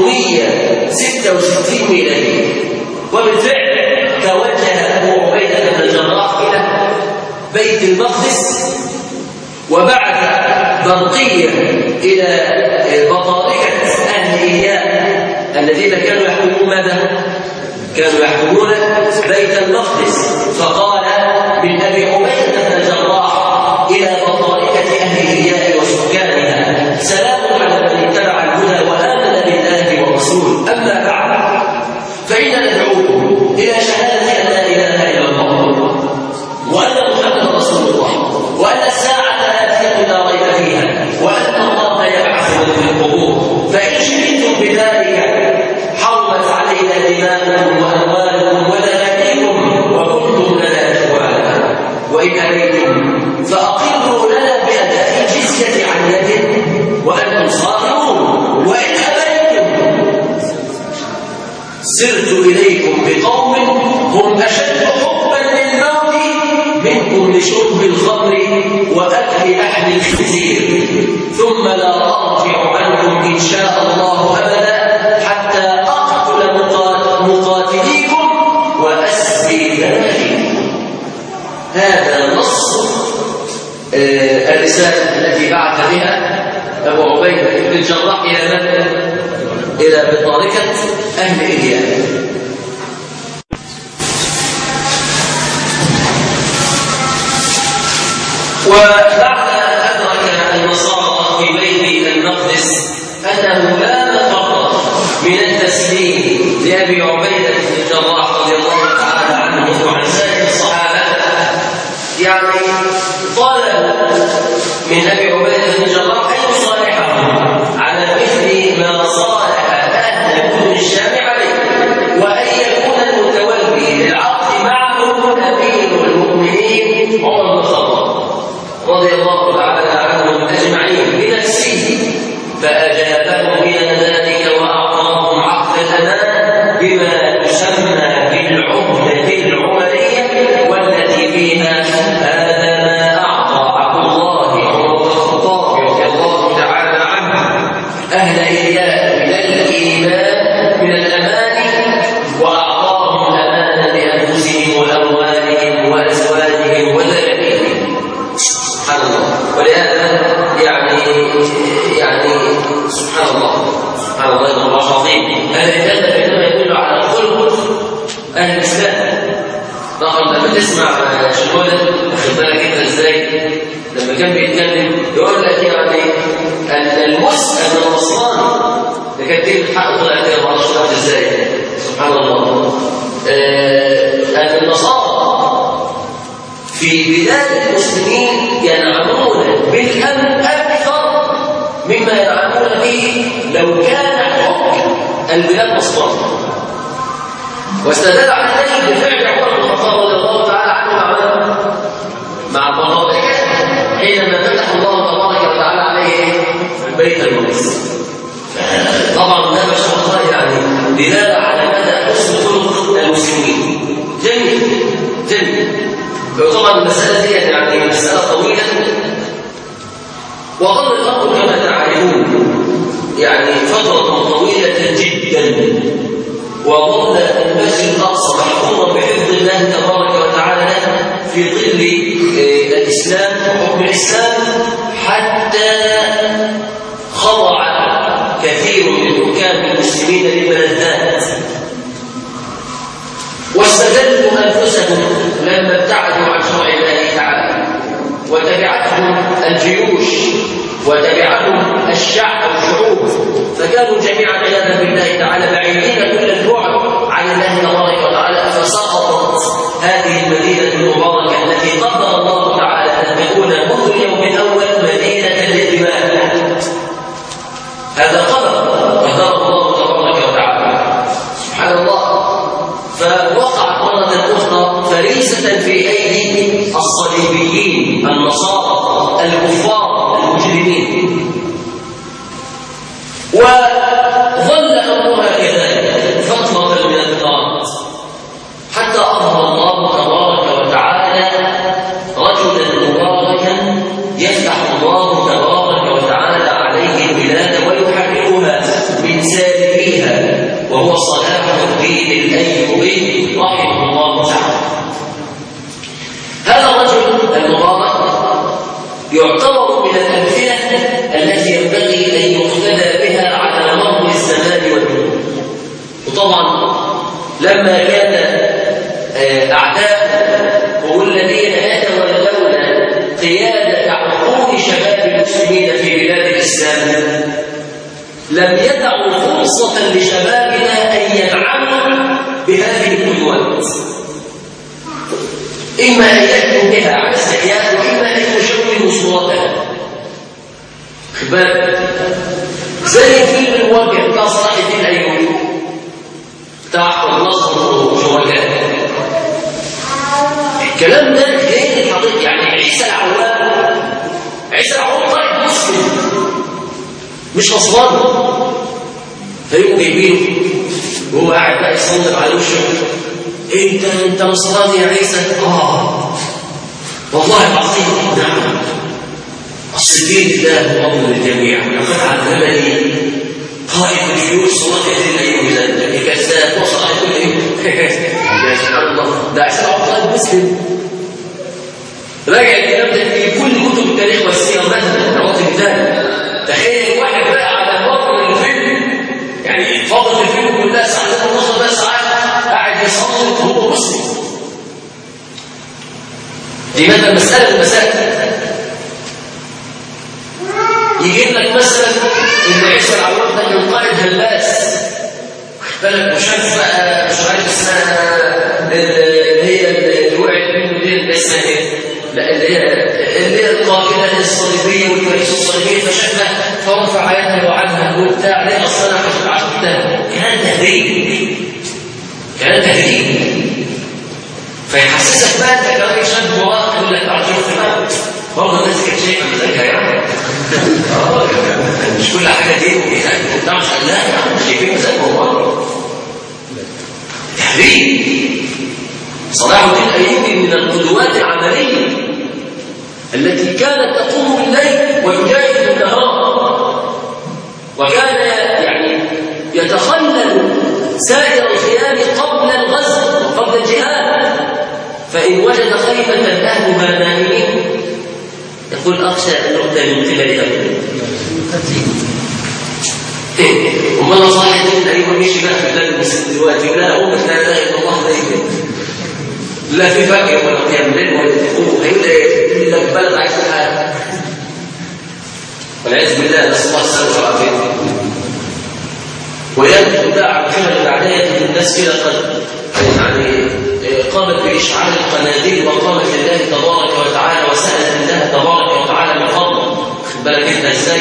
666 ميلاديه وبالفعل توجه ابو عبيده بن الجراح الى بيت المقدس وبعث برقيه الى بطاركه اهل ايلياء الذين كانوا يحكمون ماذا؟ كانوا يحكمون بيت المقدس فقال من ابي عبيده بن الجراح الى بطاركه اهل ايلياء وسكانها سلام على من اتبع الهدى وامن بالله ورسوله اما بعد فانا ندعوكم الى شهاده ان لا اله الا الله وان محمدا رسول الله وان الساعه اتيه لا ريب فيها وان الله يبعث من في القبور فان شهدتم بذلك حرمت علينا دماؤكم واموالكم وذنابيكم وكنتم لنا اخوانا وان ابيتم فاقروا لنا باداء الجزيه عن يد وانتم صاغرون وان ابيتم سرت إليكم بقوم هم أشد حبا للموت منكم لشرب الخمر وأكل أهل الخنزير ثم لا أرجع عنكم إن شاء الله أبدا حتى أقتل مقا- مقاتليكم وأسبي ذنبكم هذا نص آه، الرسالة التي بعث بها أبو عبيدة بن الجراح إلى من؟ إلى بطاركة أهل إلياء وبعد أن أدرك النصارى في بيت المقدس أنه لا مفر من التسليم لأبي عبيدة بن الجراح رضي الله تعالى عنه وعن سائر الصحابة يعني طلبوا من أبي عبيدة بن الجراح أن يصالحهم على مثل ما صالح أهل كل الشام عليه وأن يكون المتولي للعقد معهم أمير المؤمنين عمر بن الخطاب رضي الله تعالى عنهم أجمعين بنفسه فأجابهم إلى ذلك وأعطاهم عقد الأمان بما يسمى بالعهدة العمرية والتي فيها هذا ما أعطى عبد الله عمر بن الخطاب رضي الله تعالى عنه أهل إياه من الإيمان من الأمان وأعطاهم أمانا لأنفسهم وأموالهم وأزواجهم وذريتهم سبحان الله ولهذا يعني يعني سبحان الله سبحان الله إن الله عظيم هذا الكلام إنما يدل على خلق أهل الإسلام طبعا لما تسمع شمولة واخد بالك انت ازاي لما كان بيتكلم يقول لك يعني ان المسلم النصراني ده كان دي الحق طلع كده ما اعرفش طلعت ازاي سبحان الله آه، ان النصارى في بلاد المسلمين ينعمون بالامن اكثر مما ينعمون به لو كان حكم البلاد نصراني واستدل على ذلك بفعل عمر بن الخطاب رضي الله تعالى عنه مع من؟ مع البرابرية حينما فتح الله تبارك وتعالى عليه بيت المقدس المسألة دي يعني مسألة طويلة وظل الأمر كما تعلمون يعني فترة طويلة جدا وظل المسجد الأقصى محفوظا بحفظ الله تبارك وتعالى في ظل الإسلام وحكم الإسلام حتى خضع كثير من حكام المسلمين للملذات واستذلوا أنفسهم لما ابتعدوا عن شرع الله تعالى وتبعتهم الجيوش وتبعهم الشعب والشعوب فكانوا جميعا عياذا بالله تعالى بعيدين كل البعد عن الله تبارك وتعالى فسقطت هذه المدينه المباركه التي قدر الله تعالى ان تكون منذ اليوم الاول مدينه للدماء هذا قدر قدر الله تبارك وتعالى سبحان الله فوقعت مره اخرى فريسه في ايدي الصليبيين النصارى الكفار المجرمين وظل امرها كذلك فتره من الفترات حتى اظهر الله تبارك وتعالى رجلا مباركا يفتح الله تبارك وتعالى عليه البلاد ويحررها من سالميها وهو صلاح الدين الايوبي رحمه الله تعالى هذا الرجل المبارك يعتبر من الأمثلة التي ينبغي أن يقتدى بها على مر الزمان والدنيا وطبعا لما كان أعداء هم الذين يتولون قيادة عقول شباب المسلمين في بلاد الإسلام لم يدعوا فرصة لشبابنا أن ينعموا بهذه القدوات إما أن يأتوا بها على استحياء وإما أن يشوهوا صورتها خبال زي فيلم الواقع بتاع صلاح الدين الأيوبي بتاع النصر وشركاء الكلام ده غير الحقيقي يعني عيسى العوام عيسى العوام طالب مسلم مش نصراني فيقوموا جايبينه وهو قاعد بقى يصلب على وشه انت انت نصراني يا عيسى اه والله العظيم نعم الصديق ده هو افضل الجميع لقد علمني قائد الجيوش صلاه الايوب ذلك كذاب وصلاه كل يا سبحان الله ده عشان افضل مسلم راجع الكلام ده في كل كتب التاريخ والسيره مثلا نعطي مثال تخيل واحد بقى على مر الفيلم يعني فتره الفيلم كلها ساعتين ونص ثلاث ساعات قاعد يصلي وهو مسلم دي مثلا مسألة من المسائل يجيب لك مثلا ان عيسى العوام ده كان قائد هلاس بالك وشاف بقى مش عارف اسمها اللي هي اللي وقعت منه دي اللي اسمها ايه؟ لا اللي هي اللي هي القافله الصليبيه والكنيسه الصليبيه فشافها فرفع يده عنها وبتاع ليه اصلا انا عشان كان تهديد كان تهديد فيحسسك بقى انت كمان شاب مراهق يقول لك تعرف شوف بقى برضه الناس كانت شايفه مزاجها يعني مش كل حاجه دي وبتاع مش لا يعني شايفين مزاجهم برضه تهديد صلاح الدين الايوبي من القدوات العمليه التي كانت تقوم بالليل ويجاهد بالنهار وكان يعني يتخلل سائر الخيام قبل الغزو وقبل الجهاد فإن وجد خيمة أهلها نائمين يقول أخشى أن أؤتى من قبلها إيه وما صاحب من أيوة مشي بقى في بلاد المسلمين دلوقتي لا أمك لا إله إلا الله لا لا في فقر ولا قيام ليل ولا تقوم هيقول إيه إلا في بلد عايش حاجة والعياذ بالله نسأل الله السلامة والعافية ويبدو دعم كما العداية الناس كده قد يعني قامت بإشعال القناديل وقامت لله تبارك وتعالى وسألت الله تبارك وتعالى من فضله خد بالك انت ازاي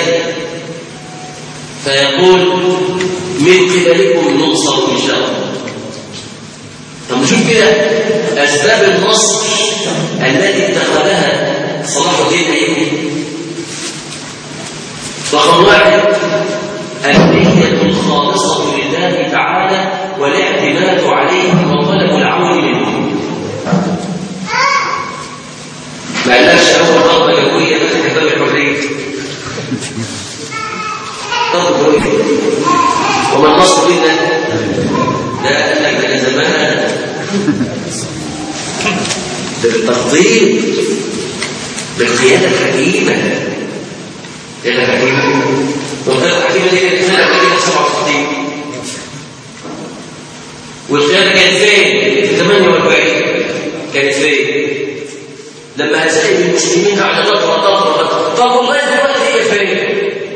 فيقول من قبلكم ننصر ان شاء الله طب نشوف كده اسباب النصر التي اتخذها صلاح الدين الايوبي رقم واحد النية الخالصة لله تعالى والاعتماد عليه وطلب العون منه طب وما النصر إلا لا قال لك ده زمان ده بالتخطيط بالقيادة الحكيمة قيادة حكيمة والقيادة الحكيمة دي كانت سنة كده 67 والقيادة كانت فين؟ في 48 كانت فين؟ لما هتلاقي المسلمين قاعدة تطرى تطرى طب والله دلوقتي هي فين؟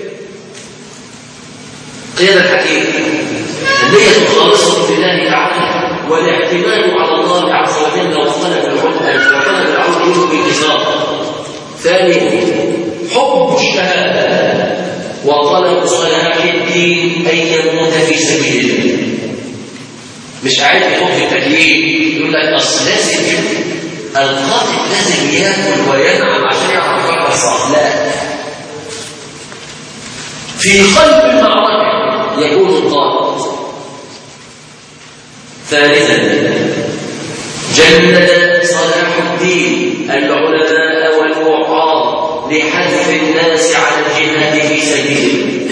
قيادة الحكيمة النية الخالصة لله تعالى والاعتماد على الله عز وجل وطلب العلم وطلب العون منه بالإشارة ثانيا حب الشهادة وطلب صلاح الدين أن يموت في سبيل الله مش عايز يكون في التكليف يقول لك أصل لازم القاتل لازم ياكل وينعم عشان يعرف يعمل صح لا في قلب المعركة يكون القائد ثالثا جند صلاح الدين العلماء والوعاظ لحث الناس على الجهاد في سبيله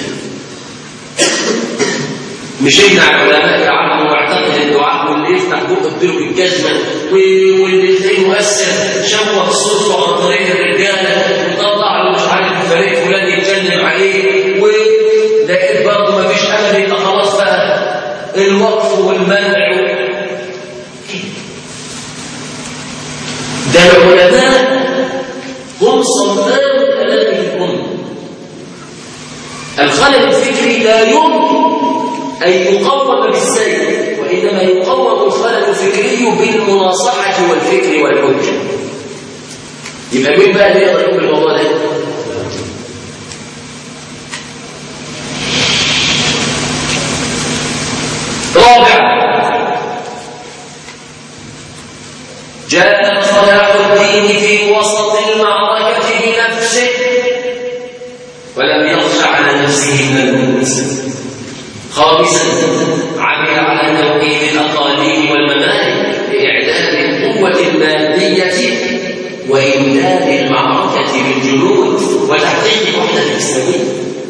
مشينا على العلماء يا عم واعتقد الدعاء واللي يفتح بقه اديله بالجزمه واللي تلاقيه مؤثر شوه صوته عن طريق الرجاله وطلع له مش عارف الفريق فلان يتكلم عليه ولقيت برضه ما فيش امل يبقى خلاص بقى الوقف والمنع ده العلماء هم صمام هذه الامه الخلل الفكري لا يمكن أن يقوم بالسير وإنما يقوم الخلل الفكري بالمناصحة والفكر والحجة يبقى مين بقى اللي يقدر يقول الموضوع ده؟ رابعا جاء صلاح الدين في وسط المعركة بنفسه ولم يخش على نفسه من الموت خامسا عمل على توحيد الاقاليم والممالك لاعداد القوه الماديه وامداد المعركه بالجنود وتحقيق الوحده الاسلاميه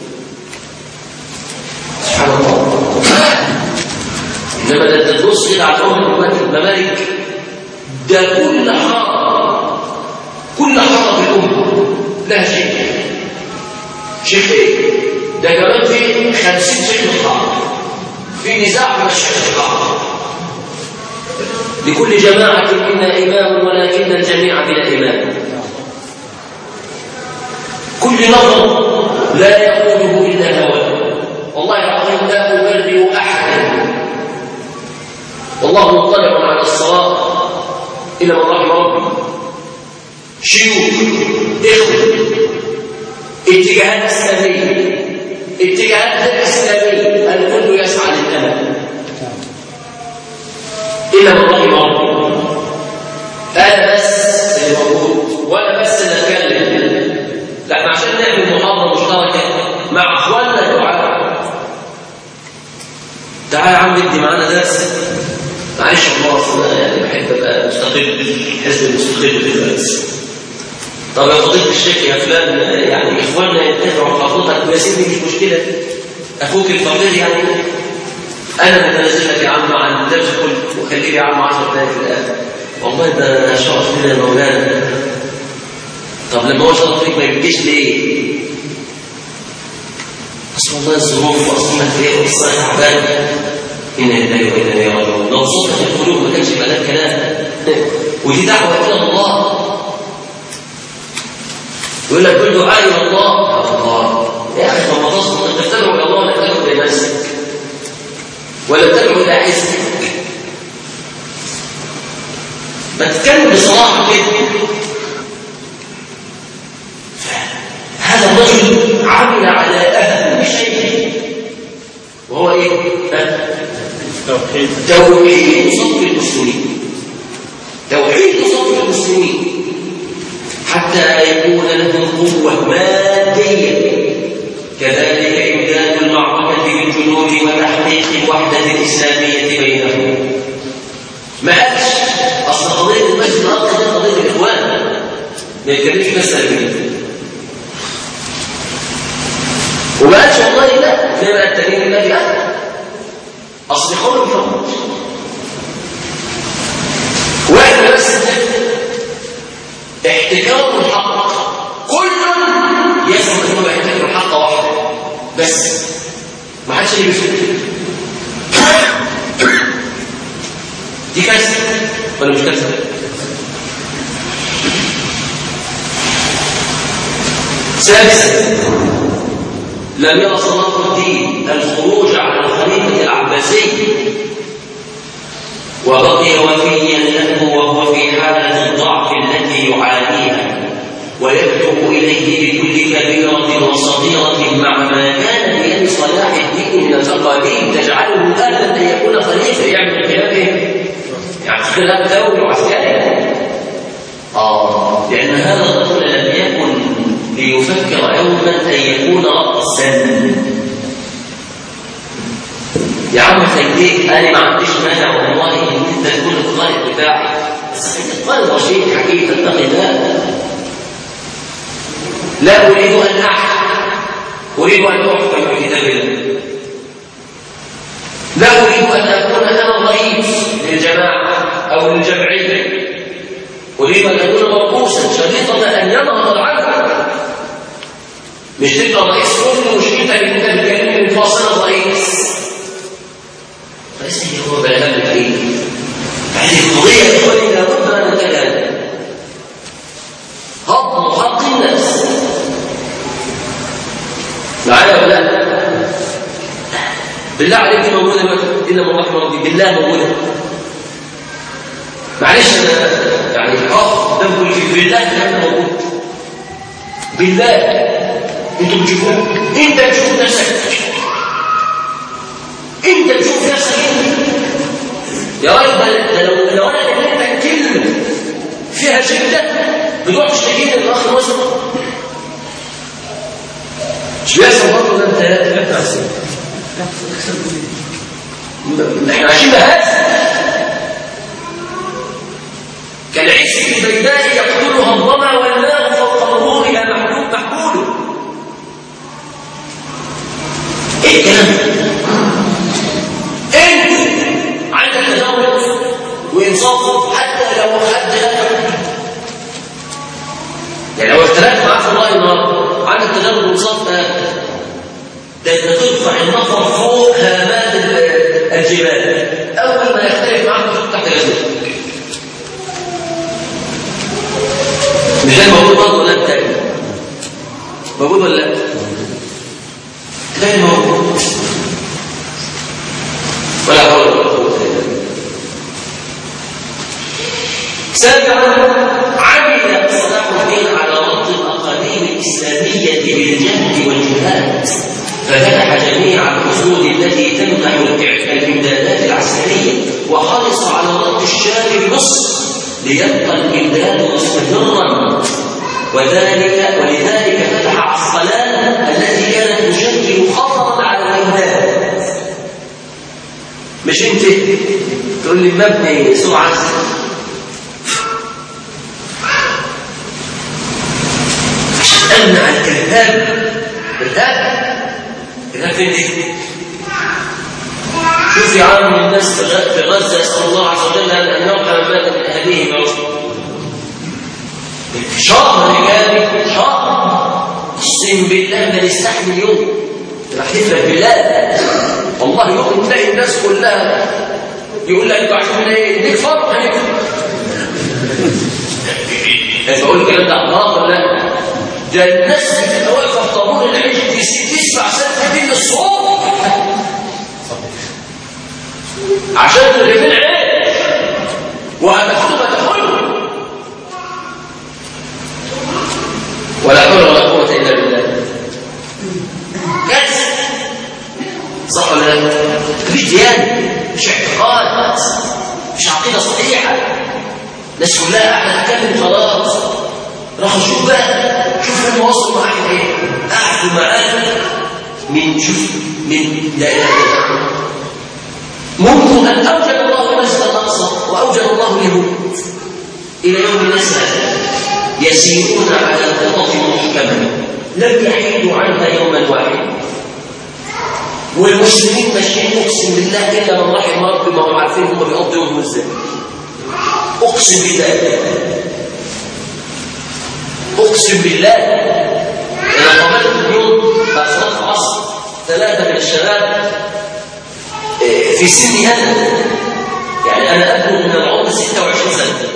سبحان الله انما ده تبص كده على الامم الممالك ده كل حاره كل حاره في الامه لها شيخ شيخ ايه؟ ده كمان في خمسين شيخ القاعدة في نزاع من الشيخ القاعدة لكل جماعة منا إمام ولكن الجميع بلا إمام كل نظر لا يقوله إلا هوى والله العظيم لا أبرئ أحدا والله مطلع على الصلاة إلى من رحم ربي شيوخ إخوة اتجاهات إسلامية اتجاهات الإسلامية الكل يسعى للأمل إلا من رحم ربي أنا بس اللي موجود وأنا بس اللي أتكلم لا احنا عشان نعمل محاضرة مشتركة مع إخواننا الدعاء تعالى يا عم ادي معانا درس معلش الله انا يعني بحب ابقى مستقل حزب مستقل في الدرس طب يا فضيله الشيخ يا فلان يعني اخواننا يتبعوا خطوتك يا سيدي مش مشكله اخوك الفقير يعني انا متنازل لك يا عم عن الدرس كله وخلي لي يا عم 10 دقايق في الاخر والله ده شرف لنا يا مولانا طب لما هو شرف ليك ما يبكيش ليه؟ اصل والله الظروف واصل ما في ايه والصلاه تعبان إنا لله وإنا إليه راجعون لو صدق القلوب ما كانش يبقى ده كلام ودي دعوة إلى الله يقول لك كل دعاء إلى الله يا الله يا أخي لما تصدق أنت تدعو إلى الله ولا تدعو لنفسك ولا تدعو إلى عزك ما تتكلم بصراحة كده هذا الرجل عمل على أهم شيء وهو إيه؟ توحيد توحيد صف المسلمين توحيد صف المسلمين حتى يكون لهم قوة مادية كذلك إمداد المعركة بالجنود وتحقيق الوحدة الإسلامية بينهم ما قالش أصل قضية المسجد الأقصى دي قضية الإخوان ما يتكلمش مسألة كده وما قالش والله لا فين بقى التانيين الذي لا اصل قول بفوت واحنا بس احتكار الحق كل يزعم انه يحتكر الحق واحده بس ما حدش اللي بيفكر دي كارثه ولا مش كارثه؟ سادسا لم يرى صلاح الدين الخروج على الخليفه العباسي وبقي وفيا له وهو في حاله الضعف التي يعانيها ويكتب اليه بكل كبيره وصغيره مع ما كان بيد صلاح الدين من التقاليد تجعله اهلا ان يكون خليفه يعمل خلافه يعني خلاف دولي وعسكري اه لان هذا الرجل لم يكن ليفكر يوما ان يكون راسا يا عم خليك انا ما عنديش مانع والله ان انت تكون القائد بتاعي بس انت القائد رشيد حكيم اتقي الله لا اريد ان احكم اريد ان احكم بكتاب الله لا اريد ان اكون انا الرئيس للجماعه او للجمعيه اريد ان اكون مرقوسا شريطه ان ينهض العالم مش تبقى رئيس كل مشكلتك ان انت بتكلمني من فاصل الرئيس فليس هو بلاغ الكريم هذه القضيه يا اخواني لابد ان نتكلم هضم حق الناس معايا ولا لا؟ بالله عليك دي موجوده الا من رحم ربي بالله موجوده معلش انا يعني اه ده بقول في بالله كلام موجود بالله انتوا بتشوفوه انت بتشوف نفسك انت بتشوف نفسك يا راجل ده لو لو انا كلمتك كلمه فيها شده بتروح تشتكي للاخ المسلم مش بيحصل برضه ده انت تبقى نفسك احنا عايشين بهذا كالعيش في البيداء يقتلها الظما والماء فوق ظهورها محلول محمول ايه الكلام انت عندك تجاوز وانصاف حتى لو حد يعني لو اختلفت معاه في الراي النهارده عندك تجاوز وانصاف ده انت ترفع النفر فوق هامات الجبال اول ما يختلف معاك تحط تحت جزمتك مش ده موجود برضه ولا التاني موجود ولا لا؟ تلاقي موجود ولا حول ولا قوة إلا بالله سابعا عمل صلاح الدين على رد الأقاليم الإسلامية بالجهد والجهاد ففتح جميع الحدود التي تمنع الامدادات العسكريه وحرص على رد الشام بمصر ليبقى الامداد مستمرا وذلك ولذلك فتح عسقلان التي كانت تشكل خطرا على الامداد مش انت تقول لي مبني سرعه امنع الارهاب ارهاب لكن شوف يا عم الناس في غزه يسال الله عز وجل ان يرحم مات من اهلهم يا شهر جاري شهر اقسم بالله ما يستحمل يوم راح يفرق بالله والله يوم تلاقي الناس كلها يقول لك انتوا عايزين ايه؟ اديك فرق هنكفر بقول الكلام ده عمار ولا لا؟ ده الناس بتبقى واقفه في طابور العيش تسمع سلف دين الصوت عشان تغيبين عيش وهتاخدوا ما تاخدوا ولا حول ولا قوه الا بالله كارثه صح ولا لا؟ مفيش ديانه مش اعتقاد مش عقيده صحيحه الناس كلها قاعده تتكلم خلاص راح اشوف بقى شوف انا واصل معاك ايه قعدوا معاك من شوف من لا اله الا الله منذ ان اوجد الله المسجد الاقصى واوجد الله اليهود الى يوم الناس هذا يسيرون على خطط محكمه لم يحيدوا عنها يوما واحدا والمسلمين ماشيين اقسم بالله الا من رحم ربي ما هم عارفين هم بيقضوا يومهم ازاي اقسم بالله اقسم بالله انا قابلت اليوم بعد صلاه العصر ثلاثه من الشباب آه، في سني انا يعني انا ابلغ من العمر 26 سنه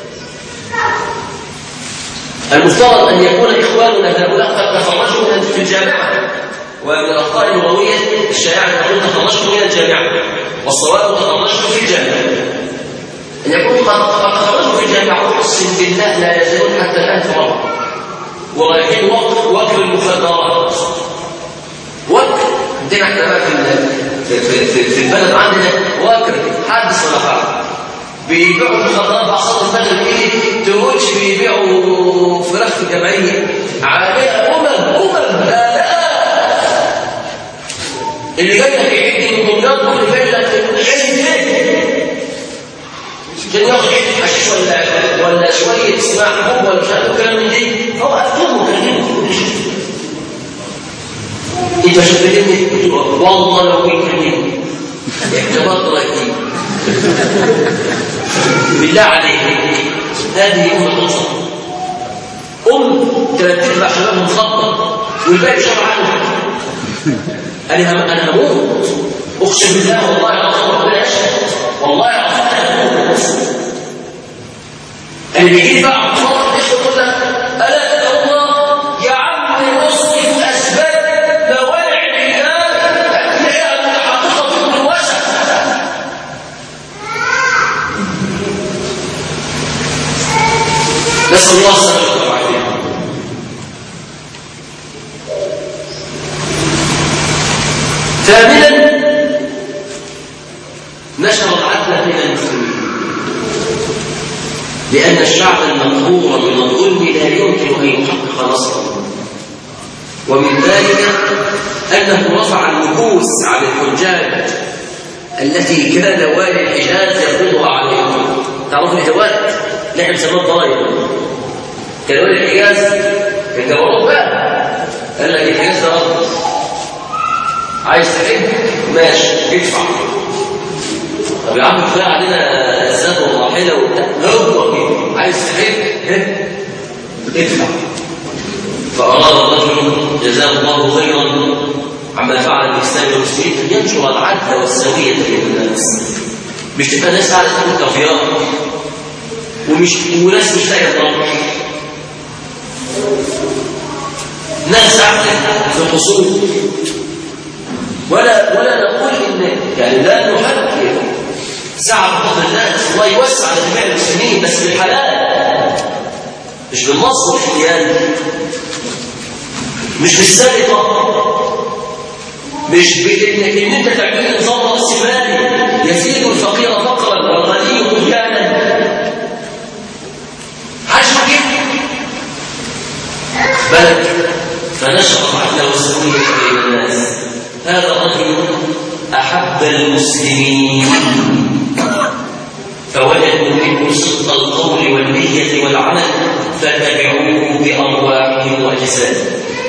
المفترض ان يكون اخواننا هؤلاء قد تخرجوا من الجامعه ومن الاخطاء اللغويه الشائعه ان تقول تخرجت من الجامعه والصواب تخرجت في الجامعه ان يكون قد قد تخرجوا في الجامعه اقسم بالله لا يزالون حتى الان في رمضان ورايحين وقت وكر المخدرات وكر عندنا احنا بقى في في في, في البلد عندنا وكر حدث ولا فعل بيبيعوا مخدرات بعد صلاه المغرب ايه تقولش بيبيعوا فراخ في الجمعيه عليها امم امم الاف اللي جاي لك يعد من دمياط واللي جاي لك عين عشان ياخد حته حشيش ولا ولا شويه اسماع حب ولا مش عارف الكلام من دي هو افهمه كلمه انت مش بتكلمني والله لو بيكلمني اعتبار رايي بالله عليك هذه ام القصه ام ثلاث ارباع شباب مخطط والباقي شرع عنه انا هم انا هموت اقسم بالله والله العظيم ربنا يشهد والله العظيم انا هموت اللي بيجي بقى عبد الله يقول لك الا تدعو الله يا عم اصرف اسباب موانع العلاج هتلاقيها متحققه في الوسع نسال الله السلامه والعافيه ثامنا نشر العدل بين المسلمين لأن الشعب المقهور من الظلم لا يمكن أن يحقق نصره ومن ذلك أنه رفع النفوس عن الحجاج التي كان والي الحجاز يفرضها عليهم تعرفوا الهوات نحن بنسموها الضرايب كان والي الحجاز كان جبروت بقى قال لك الحجاز ده رد عايز تحج ماشي ادفع طب يا عم كفايه علينا الزاد والراحله وبتاع هو كده عايز تحج ادفع فاراد الرجل جزاه الله خيرا عما فعل الاسلام والمسلمين ان ينشر العدل والسويه بين الناس مش تبقى ناس قاعده تاكل كافيار ومش وناس مش لاقيه تربي ناس قاعده في قصور ولا ولا نقول ان يعني لا نحكم سعة فضل الناس الله يوسع لجميع المسلمين بس بالحلال مش بالنص والاحتيال مش بالسرقة مش بانك ان انت تعمل نظام راس مالي يزيد الفقير فقرا والغني طغيانا حاجه كده بلد فنشر العدل والسويه بين الناس هذا الرجل أحب المسلمين فوجدوا منه صدق القول والنية والعمل فتبعوه بأرواحهم وأجسادهم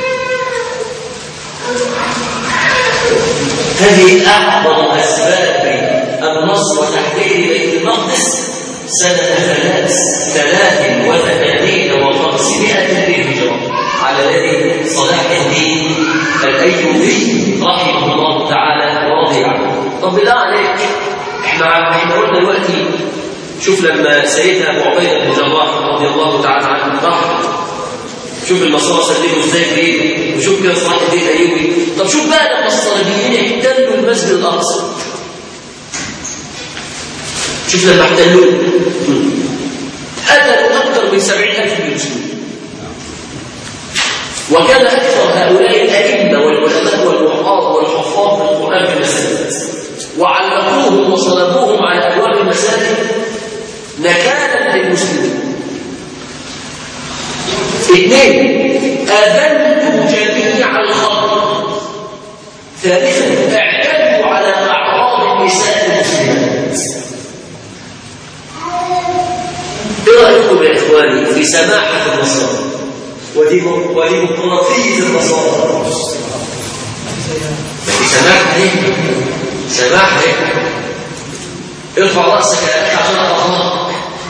هذه أعظم أسباب النصر وتحرير بيت المقدس سنة ثلاث ثلاث وثمانين وخمسمائة للهجرة على يد صلاح الدين الأيوبي رحمه الله تعالى ورضي عنه طب بالله عليك احنا احنا قلنا دلوقتي شوف لما سيدنا ابو عبيده بن جراح رضي الله تعالى عنه راح شوف النصارى سلموا ازاي فين وشوف كده صلاح الدين الايوبي طب شوف بقى لما الصليبيين احتلوا المسجد الاقصى شوف لما احتلوه قتلوا اكثر من 70000 من المسلمين وكان أكثر هؤلاء الأئمة والعلماء والوحاظ والحفاظ في القرآن في المساجد وعلقوهم وصلبوهم على أبواب المساجد نكالا للمسلمين اثنين أذلوا جميع الخلق ثالثا اعتدوا على أعراض النساء المسلمات ايه رايكم يا اخواني في سماحه النصارى وديمقراطيه النصارى ما في سماح عليك سماح عليك ارفع راسك يا اخي عشان اطهرك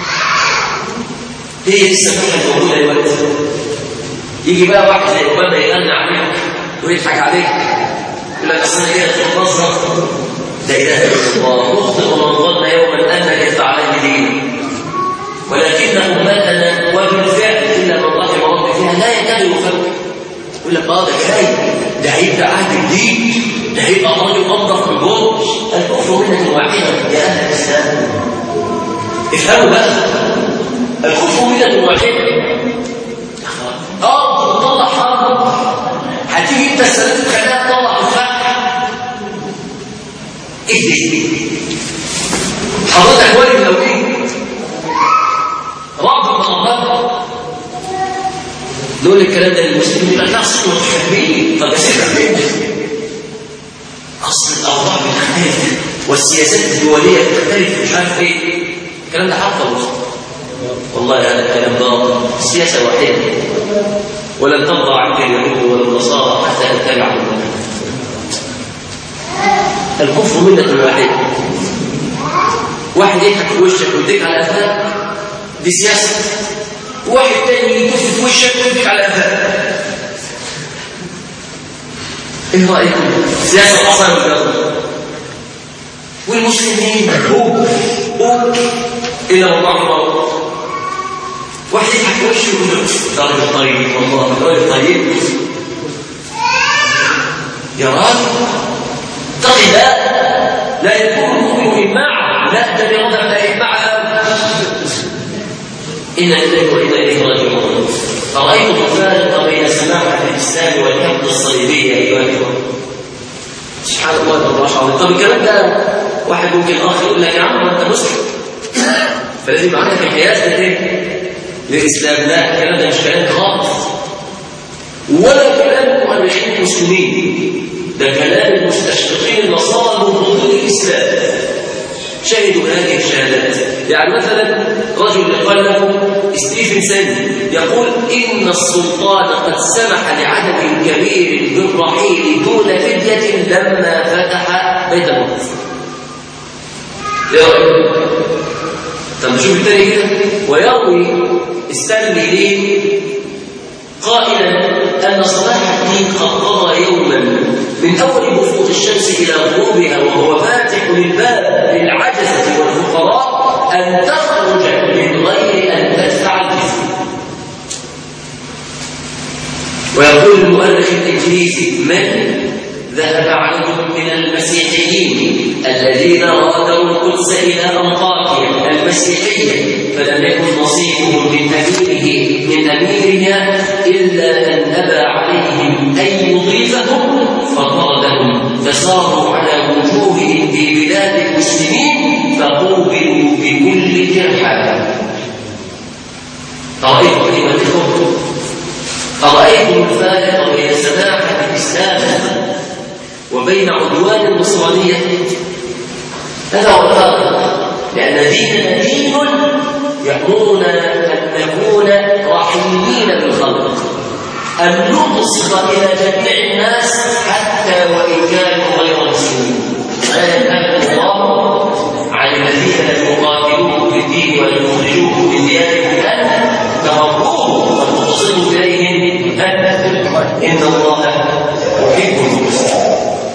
هي دي السماحه الموجوده دلوقتي يجي بقى واحد زي اوباما يغني عليك ويضحك عليك يقول لك اصل انا كده في نظره لا اله الا الله يخطئ من ظن يوما انك فعلت دينه ولكن امتنا وبالفعل الا من رحم ربي فيها لا يكاد يفكر يقول لك اه ده جاي ده هيبقى عهد جديد ده هيبقى راجل انضف من جوه الكفر مله واحده يا اهل الاسلام افهموا بقى الكفر مله واحده اه بتطلع حرب هتيجي انت السنه تخليها تطلع الفتح ايه دي حضرتك والد لو ايه رب الله نقول الكلام ده للمسلمين يبقى نفس متفاهمين طب اسمع مني اصل الاوضاع بتختلف والسياسات الدوليه بتختلف مش عارف ايه الكلام ده حق ولا والله هذا الكلام باطل السياسه واحده ولن ترضى عنك اليهود ولا النصارى حتى تتبع الكفر مله واحده واحد يضحك في وشك ويديك على قفاك دي سياسه واحد تاني يدوس في وشك ويديك على قفاك ايه رايكم سياسه الحصان والجزر والمسلمين هوك هوك الا والله الله واحد يضحك في وشه ويقول له ده راجل طيب والله ده راجل طيب يا راجل اتق الله لا يكون المؤمن معه لا ده بوضع لا معه إنا لله وإنا إليه راجعون أرأيتم الفارق بين سماحة الإسلام والحقد الصليبية أيها الإخوة سبحان الله ما شاء الله طب الكلام ده واحد ممكن آخر يقول لك يا عم أنت مسلم فلازم يبقى عندك انحياز لإيه؟ للإسلام لا الكلام ده مش كلام خالص ولا كلام مؤرخين المسلمين ده كلام المستشرقين النصارى المبغضين الإسلام شهدوا هذه الشهادات يعني مثلا رجل قال له ستيفن سن يقول إن السلطان قد سمح لعدد كبير بالرحيل دون فدية لما فتح بيت المقدس ايه رأيك؟ طب نشوف الثاني كده ويروي استنبي ليه قائلا أن صلاح الدين قد قضى يوما من أول بزوغ الشمس إلى غروبها وهو فاتح للباب للعجزة والفقراء أن تخرج من غير أن تدفع الجزية ويقول المؤرخ الإنجليزي من ذهب عنهم من المسيحيين الذين غادروا القدس إلى أنطاكيا المسيحية فلم يكن نصيبهم من أميره من أميرها إلا أن أبى عليهم أن يضيفهم فطردهم فصاروا على وجوههم في بلاد المسلمين فقوبلوا بكل ترحال أرأيتم أيها الإخوة أرأيتم الفارق بين سماحة الإسلام وبين عدوان النصرانية هذا هو الفرق لأن ديننا دين يأمرنا أن نكون رحيمين بالخلق أن نبصر إلى جميع الناس حتى وإن كانوا غير مسلمين لا ينهى الله عن الذين يقاتلوكم في الدين ويخرجوكم من دياركم أن تهروهم وتقصدوا إليهم إن الله يحب المسلمين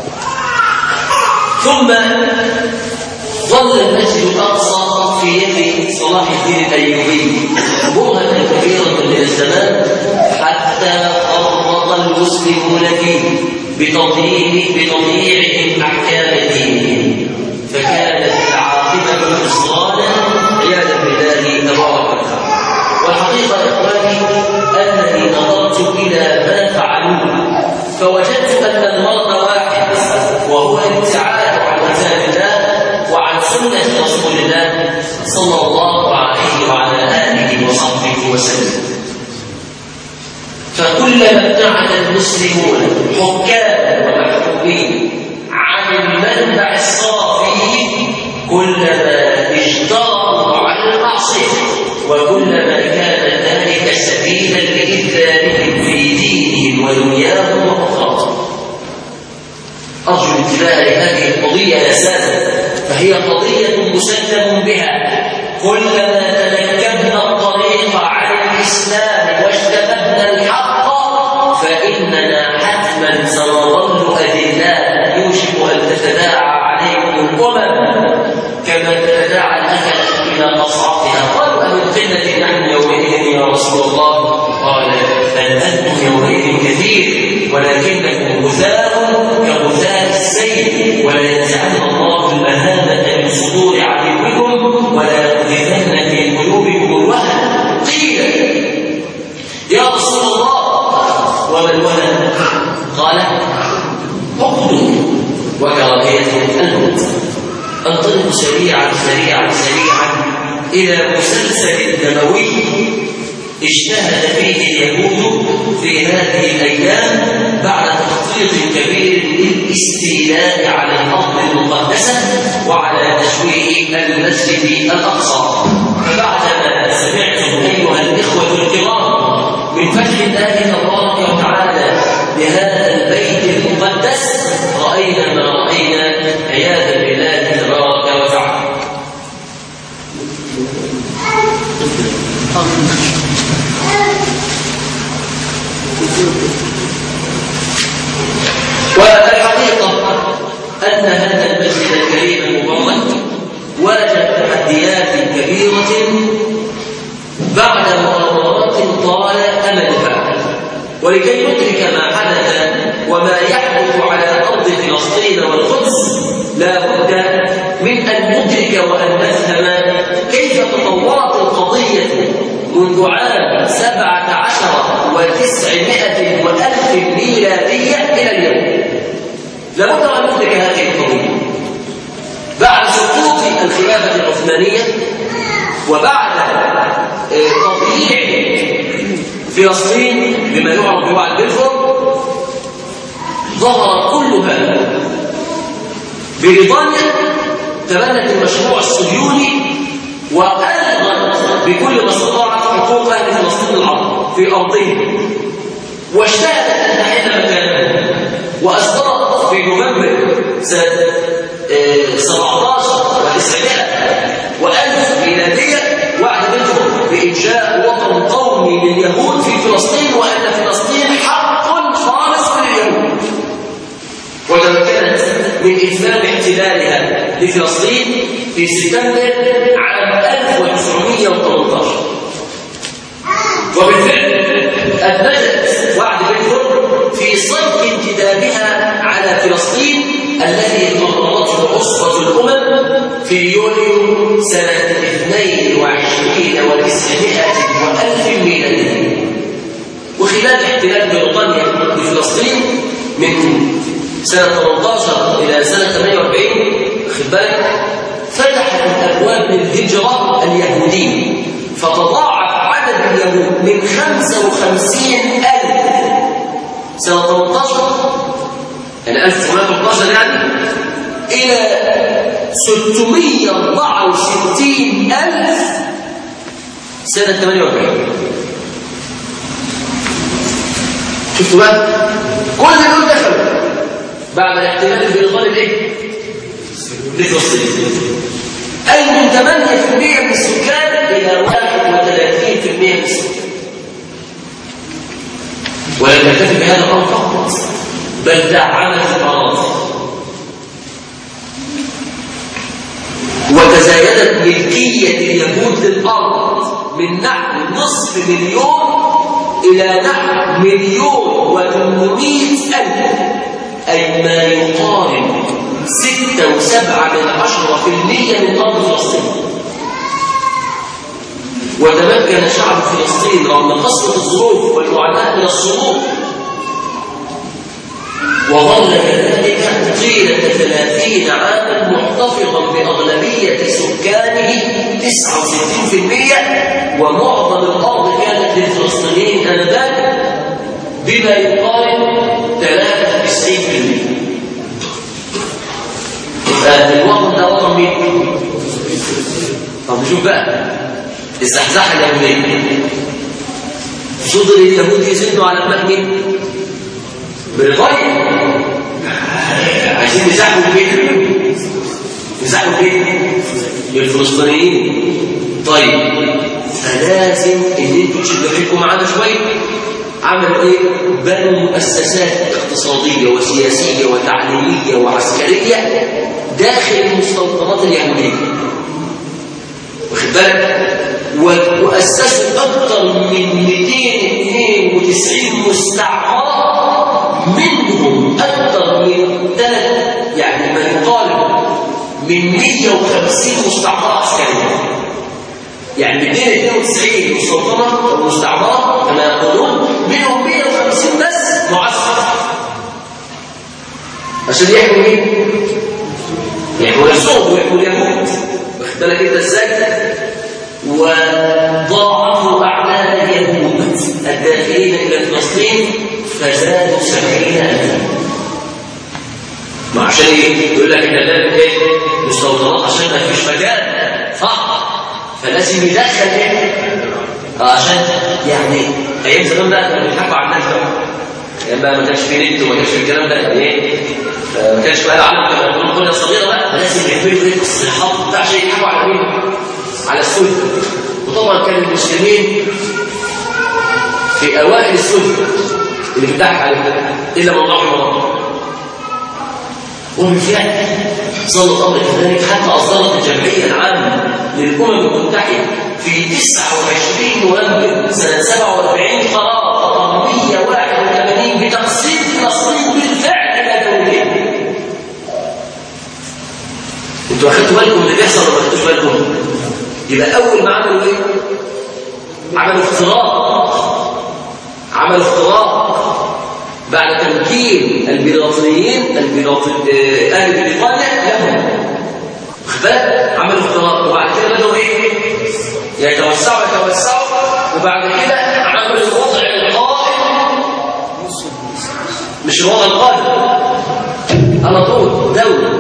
ثم ظل المسجد الأقصى في يد صلاح الدين الأيوبي برهة كبيرة من الزمان حتى فرط المسلمون فيه بتضييع بتضييعهم أحكام دينهم فكانت العاقبة خسرانا عياذا بالله تبارك وتعالى والحقيقة يا إخواني أنني نظرت إلى ما فعلوه فوجدت أن المرض واحد وهو الابتعاد عن كتاب الله وعن سنة رسول الله صلى الله عليه وعلى آله وصحبه وسلم فكلما ابتعد المسلمون حكاما ومحكومين عن المنبع الصافي كلما اجتروا على المعصية وكلما كان ذلك سبيلا لإذلالهم في دينهم ودنياهم وأخراهم انتباه لهذه القضية يا سادة فهي قضية مسلم بها كلما تنكبنا الطريق عن الإسلام واجتنبنا الحق فإننا حتما سنظل أذلاء يوشك أن تتداعى عليكم الأمم كما تتداعى الأكل إلى مصعدها قالوا أمن قلة نحن يومئذ يا رسول الله قال بل أنتم يومئذ كثير ولكنكم غثاء كغثاء السيل ولا ينزعن الله المهابة من صدور عدوكم ولا يقذفن في قلوبكم الوهن قيل يا رسول الله وما الوهن قال حقد وكراهية الموت انطلق سريعا سريعا سريعا إلى مسلسل دموي اجتهد فيه اليهود في هذه الأيام بعد تخطيط كبير للاستيلاء على الأرض المقدسة وعلى تشويه المسجد الأقصى فبعدما سمعتم أيها الإخوة الكرام من فتح الله تبارك وتعالى لهذا البيت المقدس رأينا ما رأينا عياذا بالله تبارك وتعالى والحقيقة أن هذا المسجد الكريم المبارك واجه تحديات كبيرة بعد مؤامرات طال أمدها ولكي ندرك ما حدث وما يحدث على أرض فلسطين والقدس لا بد من أن ندرك وأن نفهم كيف تطورت القضية منذ عام سبعة عشر وتسعمائة وألف ميلادية إلى اليوم لابد أن ندرك هذه القضية بعد سقوط الخلافة العثمانية وبعد تضييع فلسطين بما يعرف بوعد بلفور ظهر كل هذا بريطانيا تبنت المشروع الصهيوني وألغت بكل ما استطاعت حقوق أهل فلسطين العرب في أرضهم واجتهدت أن تحل مكانها وأصدرت في نوفمبر سنة 17 و900 وألف ميلادية وعد بلفور بإنشاء وطن قومي لليهود في فلسطين وأن فلسطين حق خالص لليهود وتمكنت من إتمام احتلالها لفلسطين في سبتمبر عام 1918 وبالفعل أدمجت وعد بلفور في صد انتدابها على فلسطين التي قررته عصبة الأمم في يوليو سنة 22 وتسعمائة وألف ميلادية وخلال احتلال بريطانيا لفلسطين من سنة 18 إلى سنة 48 خد بالك فتحت الأبواب للهجرة اليهودية فتضاعف عدد اليهود من 55 ألف سنة 18 يعني 1918 يعني إلى 664 ألف سنة 48 شفتوا بقى كل دول دخلوا بعد الاحتلال البريطاني الايه؟ لفلسطين أي من 8% من السكان إلى 31% من السكان ولم يكتفي بهذا الأمر فقط بل دعمت الأراضي وتزايدت ملكية اليهود للأرض من نحو نصف مليون إلى نحو مليون وثمانمائة ألف أي ما يقارب ستة وسبعة من عشرة في المية من أرض فلسطين وتمكن شعب فلسطين رغم قسوة الظروف والمعاناة من الصمود وظل كذلك طيلة ثلاثين عاما محتفظا بأغلبية سكانه 69% ومعظم الأرض كانت للفلسطينيين آنذاك بما يقارب 93% الوطن ده وطن مين؟ طب نشوف بقى الزحزحة اليهودية فضل اليهود يزنوا على دماغ مين؟ بريطانيا عايزين نزاحوا فين نزاحوا فين للفلسطينيين طيب فلازم ان انتوا تشدوا حيلكم معانا شويه عملوا ايه بنوا مؤسسات اقتصاديه وسياسيه وتعليميه وعسكريه داخل المستوطنات اليهوديه واخد بالك وأسسوا أكثر من 292 مستعمرة منهم أكثر من ثلاث يعني ما يقارب من 150 مستعمرة عسكرية يعني 292 مستوطنة أو مستعمرة كما يقولون منهم 150 بس معسكر عشان يحموا مين؟ يحموا نفسهم ويحموا اليهود واخد بالك انت ازاي؟ وضاعفوا أعداد اليهود الداخلين إلى فلسطين فزادوا سبعين ألفا ما عشان ايه؟ يقول لك احنا بنعمل ايه؟ مستوطنات عشان ما فيش مكان صح فلازم يدخل ايه؟ عشان يعني ايام زمان بقى كانوا بيضحكوا على الناس بقى يعني بقى ما كانش في نت وما كانش في الكلام ده يعني ايه؟ ما كانش بقى العالم كان قريه صغيره بقى لازم يعملوا ايه؟ التصريحات بتاع عشان يضحكوا على مين؟ على السنة وطبعا كان المسلمين في أوائل السنة اللي بتضحك عليهم إلا من رحم الله وبالفعل صلى الأمر كذلك حتى أصدرت الجمعية العامة للأمم المتحدة في 29 نوفمبر سنة 47 قرار 181 بتقسيم فلسطين بالفعل إلى دولتين انتوا اخدتوا بالكم من اللي بيحصل ولا ما اخدتوش بالكم؟ يبقى أول ما عملوا إيه؟ عملوا افتراق عملوا افتراق بعد تمكين البريطانيين البريطانيين أهل بريطانيا لهم بالك عملوا افتراق وبعد كده بدأوا إيه؟ يتوسعوا يتوسعوا وبعد كده عملوا الوضع القائم مش الوضع القائم على طول دولة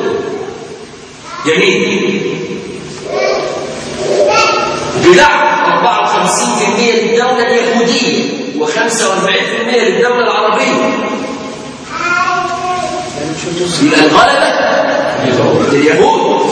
جميل بدعم 54% للدولة اليهودية و45% للدولة العربية يبقى الغلبة لليهود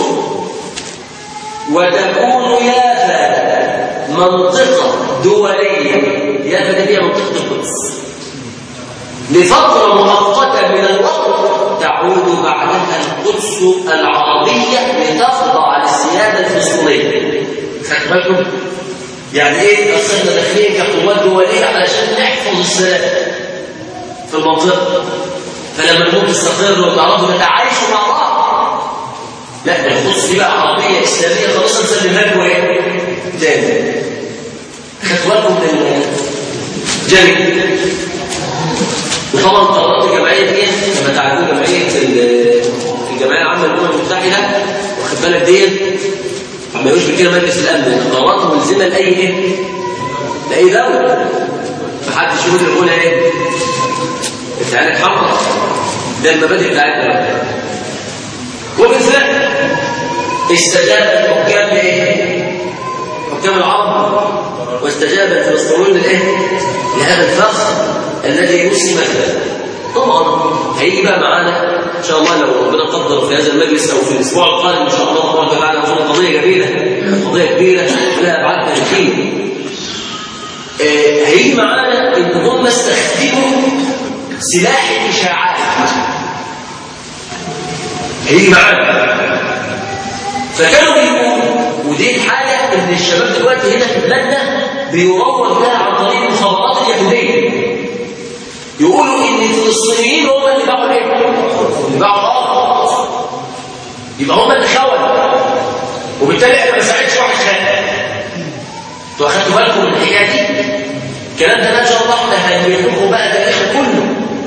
وتكون يافا منطقة دولية يافا دي هي منطقة القدس لفترة مؤقتة من الوقت تعود بعدها القدس العربية لتخضع للسيادة الفلسطينية خدت بالكم؟ يعني ايه اصلنا داخلين كقوات دوليه علشان نحفظ السلام في المنطقه فلما الامور تستقر وتعرفوا تتعايشوا مع بعض لا ده القدس دي بقى عربيه اسلاميه خلاص نسلمها لكم ايه؟ تاني خدوا بالكم من جميل وطبعا قرارات الجمعيه دي كما تعرفون جمعيه الجمعيه العامه للامم المتحده واخد بالك ديت ما يقولش كده مجلس الامن القرارات ملزمه لاي ايه؟ لاي دوله محدش يقول لابونا ايه؟ انت عينك حمراء ده المبادئ بتاعتنا وبالفعل استجاب الحكام لايه؟ حكام العرب واستجاب الفلسطينيون لايه؟ لهذا الفخر الذي يسمى طبعا هيجي بقى معانا ان شاء الله لو ربنا قدر في هذا المجلس او في الاسبوع القادم ان شاء الله تبارك وتعالى نكون قضيه جميله قضيه كبيره لها ابعاد تاريخيه آه هيجي معانا ان هم استخدموا سلاح الاشاعات هيجي معانا فكانوا بيقولوا ودي الحاجه ان الشباب دلوقتي هنا في بلادنا بيروج لها عن طريق المخابرات اليهوديه يقولوا ان الفلسطينيين هم اللي باعوا ايه؟ اللي باعوا الارض يبقى هم اللي خونوا وبالتالي احنا ما ساعدش واحد خان انتوا اخدتوا بالكم من الحكايه دي؟ الكلام ده ان شاء الله احنا هنبين لكم بقى تاريخ كله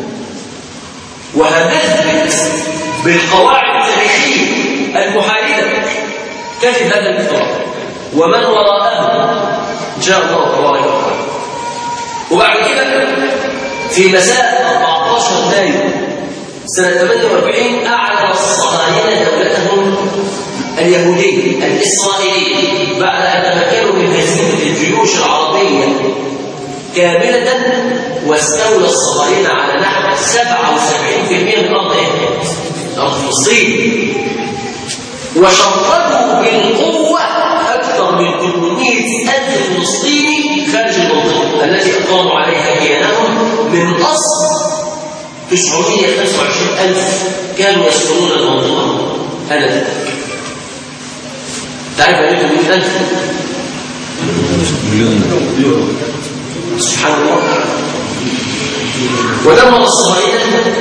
وهنثبت بالقواعد التاريخيه المحايده كيف هذا الافتراء ومن وراءه ان شاء الله تبارك وتعالى وبعد كده في مساء 14 مايو سنة 48 أعلن الصهاينة دولتهم اليهودية الإسرائيلية بعد أن تمكنوا من هزيمة الجيوش العربية كاملة واستولى الصهاينة على نحو 77% من أرض إيه؟ أرض فلسطين وشردوا بالقوة أكثر من 800 ألف فلسطيني خارج المنطقة التي أقاموا عليها كيانهم من أصل 925 ألف كانوا يسكنون المنطقة هذا تعرف يعني 800 ألف سبحان الله ودمر الصهاينة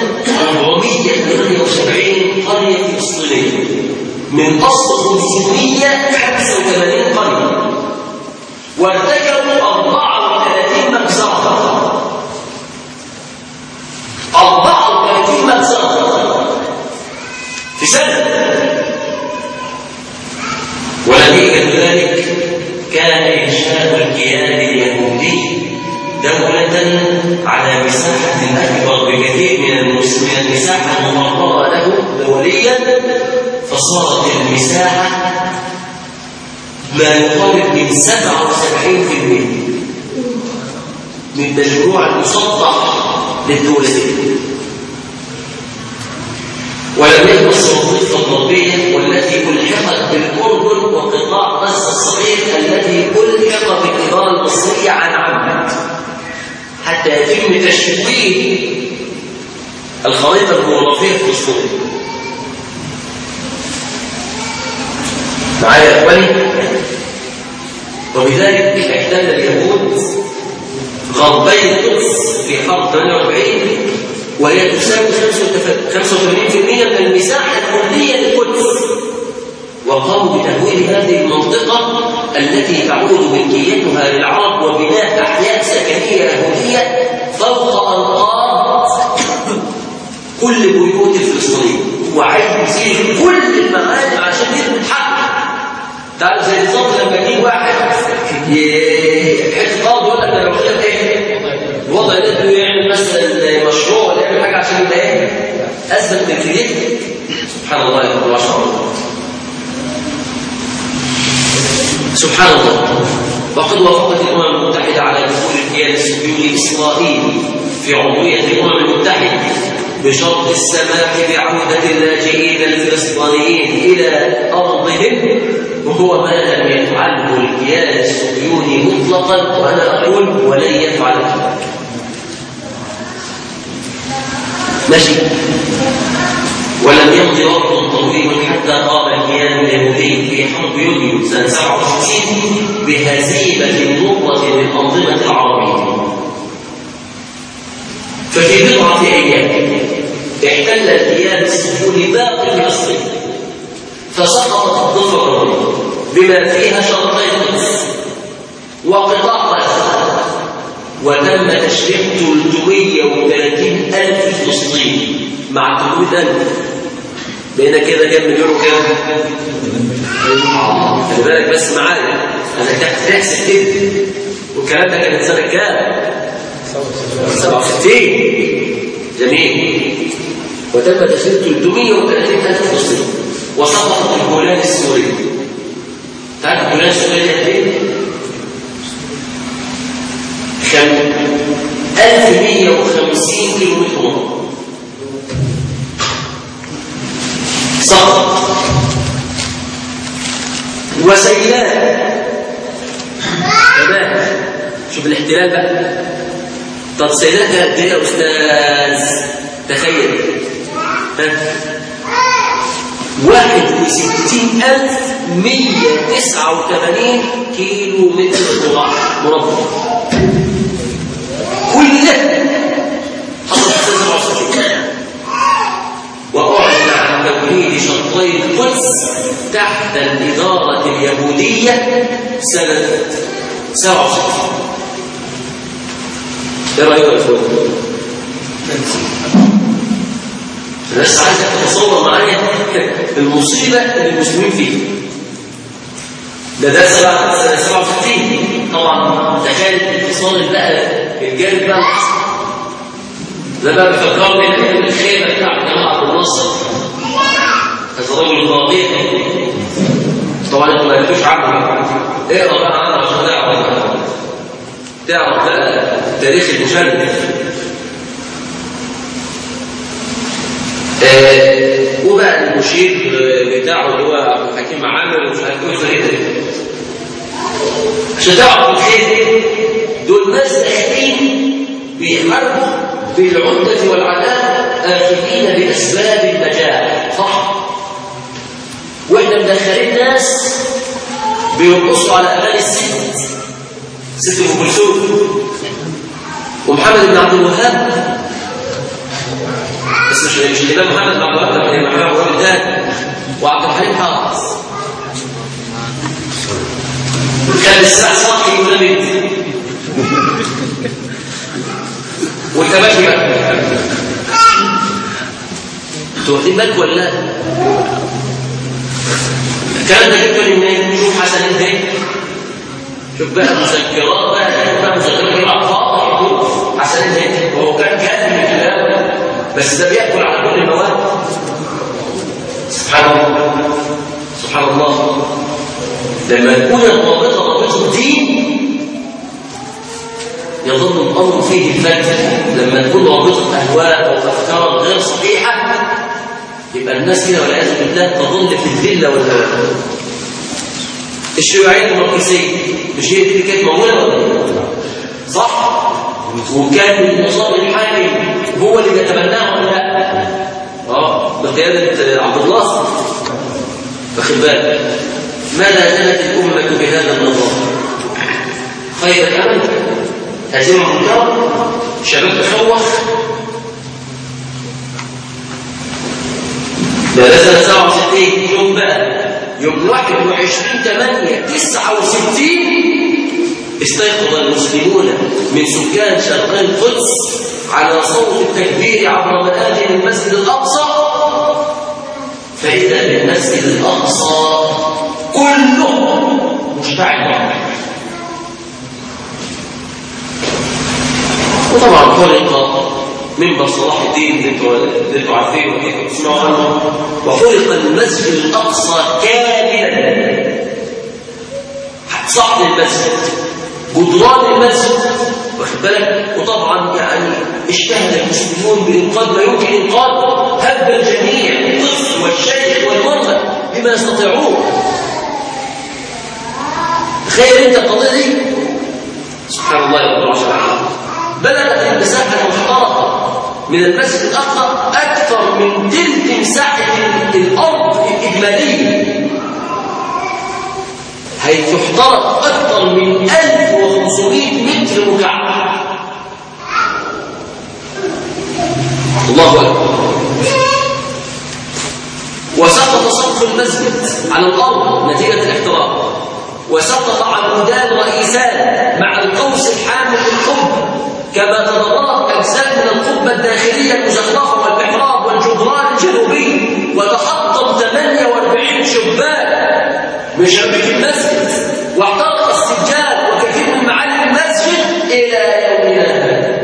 478 قرية فلسطينية من أصل 585 قرية وارتكبوا 34 مجزرة 34 مجزرة في سنة ونتيجة ذلك كان إنشاء الكيان اليهودي دولة على مساحة أكبر بكثير من المس- من المساحة المقررة له دوليا فصارت المساحة ما يقارب من 77% من مجموع المسطح للدولتين ولم يحدث الضفة الغربية والتي ألحقت بالأردن وقطاع غزة الصغير التي ألحق بالإدارة المصرية عن عمد حتى يتم تشويه الخريطة الجغرافية في فلسطين معايا يا إخواني وبذلك احتل اليهود غربي القدس في حرب 48 وهي تساوي 85% من المساحة الكلية للقدس وقاموا بتهويل هذه المنطقة التي تعود ملكيتها للعرب وبناء أحياء سكنية يهودية فوق أنقاض كل بيوت الفلسطينيين وعايز يزيل كل المعادن عشان يبني الحق تعرف زي بالظبط لما يجي واحد ي- حته قاضي يقول لك انا لو كده ايه الوضع ده انه يعمل مثلا مشروع ولا يعمل حاجه عشان يبقى ايه اثبت من كريته سبحان الله يا ما شاء الله سبحان الله وقد وافقت الامم المتحده على دخول الكيان الصهيوني اسرائيل في عضويه الامم المتحده بشرط السماح بعودة اللاجئين الفلسطينيين إلى أرضهم وهو ما لم يفعله الكيان الصهيوني مطلقا وأنا أقول ولن يفعل ذلك ماشي ولم يمض وقت طويل حتى قام الكيان اليهودي في حرب يوليو سنة 67 بهزيمة مرة للأنظمة العربية ففي بضعة أيام احتل الكيان الصهيوني باقي فلسطين فسقطت الضفة الغربية بما فيها شرقي القدس وقطاع غزة وتم تشريح 330 ألف فلسطيني مع 300 ألف بقينا كده كام مليون وكام؟ خلي بالك بس معايا أنا كنت تحسب كده والكلام ده كان سنة كام؟ 67 جميل وتم تشريح 330 ألف فلسطيني وسقطت الجولان السوري تعرف الجولان السوري قد ايه؟ كم 1150 كيلو متر مربع سقط وسيلان كمان شوف الاحتلال بقى طب سيلان ده قد ايه يا استاذ تخيل ها واحد وستين ألف مية تسعة وثمانين كيلو متر مربع كل ده حصل في سنة 67 وأعلن عن تمهيد شطي القدس تحت الإدارة اليهودية سنة 67 ايه رأيك يا اخوان؟ أنا بس عايزك تتصور معايا المصيبة اللي المسلمين فيها ده ده سنة سنة 67 طبعا تخيل اتصال بقى الجانب بقى الحصر ده بقى بيفكرني ان الخيمه بتاع جمال عبد الناصر هذا رجل قاضي طبعا انتوا ما قلتوش عنه اقرا بقى عنه عشان تعرف تعرف بقى تاريخ المجلد آه وبقى المشير بتاعه اللي هو عبد الحكيم عامر ومش عارف ايه فريق ده عشان تعرف الخير دول ناس داخلين بيحاربوا بالعدة والعداء آخذين بأسباب النجاح صح؟ واحنا مدخلين ناس بيرقصوا على أغاني الست ست أم كلثوم ومحمد بن عبد الوهاب بس مش مش الإمام محمد بن عبد الوهاب ده الإمام محمد بن عبد الوهاب وعبد الحليم حافظ كان الساعة صاحي ونمت والتباكي بقى انتوا واخدين بالكم ولا لا؟ الكلام ده جبته منين؟ شوف حسن الدين شوف بقى مذكرات بقى شوف بقى مذكرات كده عطاء حسن الدين وهو كان كاتب الكلام بس ده بياكل على كل المواد سبحان الله سبحان الله لما تكون الرابطه رابطه الدين يظن الامر فيه الفتح لما تكون رابطه اهواء وافكار غير صحيحه يبقى الناس كده والعياذ بالله تظل في الذله والهوان الشيوعيه الديمقراطيه مش هي دي اللي كانت موجوده ولا إيه؟ صح وكان النظام الحالي هو اللي بيتبناه ولا لا اه بقياده عبد الله واخد بالك ماذا زالت الامه بهذا النظام خير الامل هزيمه منكره شباب تخوف ده نزل 67 يوم بقى يوم 21 8 69 استيقظ المسلمون من سكان شرقي القدس على صوت التكبير عبر مآذن المسجد الأقصى فإذا بالمسجد الأقصى كله مشتعل وطبعا خلق منبر صلاح الدين اللي انتوا اللي انتوا عارفينه واكيد تسمعوا عنه وخلق المسجد الاقصى كاملا صحن المسجد جدران المسجد واخد بالك وطبعا يعني اجتهد المسلمون بانقاذ ما يمكن انقاذه هب الجميع الطفل والشيخ والمرأة بما يستطيعون تخيل انت القضيه دي سبحان الله يا رب العالمين بلغت المساحه المحترقه من المسجد الاقصى اكثر من تلت مساحه الارض الاجماليه هيتحترق اكثر من 1500 متر مكعب الله اكبر وسقط سقف المسجد على الارض نتيجه الاحتراق وسقط عمودان رئيسان مع القوس الحامل للقبه كما تضررت اجزاء من القبه الداخليه المزخرفه والمحراب والجدران الجنوبي وتحطم 48 شباك من شبابيك المسجد واحترق السجاد وكثير من معالم المسجد الى يومنا هذا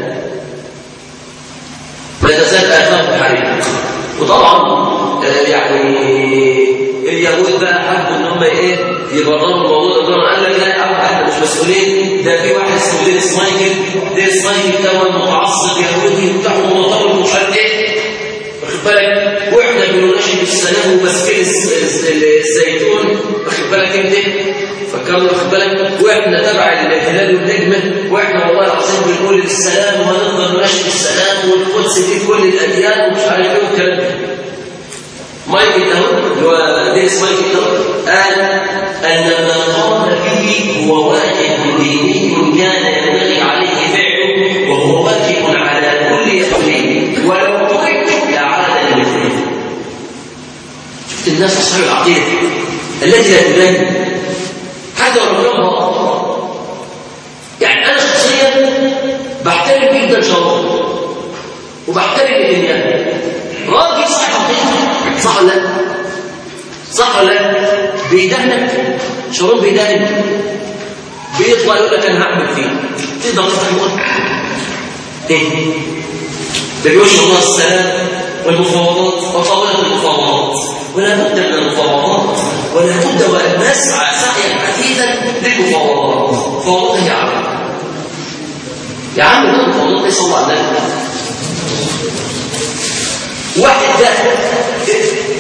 لا تزال اثار الحريق وطبعا آه يعني اليهود بقى حبوا ان هم ايه يبرروا الموضوع ده قال لك لا يا عم احنا مش مسؤولين ده في واحد اسمه دينيس مايكل دينيس مايكل ده متعصب يهودي بتاع مرتبط ومش عارف ايه واخد بالك واحنا بنناشد السلام وماسكين الزيتون واخد بالك انت فكرنا واخد بالك واحنا تبع الهلال والنجمه واحنا والله العظيم بنقول السلام وهنفضل نناشد السلام والقدس دي كل الاديان ومش عارف ايه والكلام ده مايكل ده اللي هو دينيس مايكل ده قال ان ما قام به هو واجب ديني كان ينبغي عليه فعله وهو واجب على كل يهودي ولو ترك لعاد لمثله شفت الناس اصحاب العقيده التي لا تبان هذا ربنا يعني انا شخصيا بحترم جدا شرطه وبحترم الدنيا راجل صاحب عقيده صح ولا لا؟ صح ولا لا؟ بيدهنك شرون بيدهنك بيطلع يقول لك انا هعمل فيه تقدر تفتح بقك ايه؟ ده بيقول الله السلام والمفاوضات وطاوله المفاوضات ولا بد من المفاوضات ولا بد وان نسعى سعيا حثيثا للمفاوضات مفاوضات يا عم يا عم ده المفاوضات ليس الله على واحد ده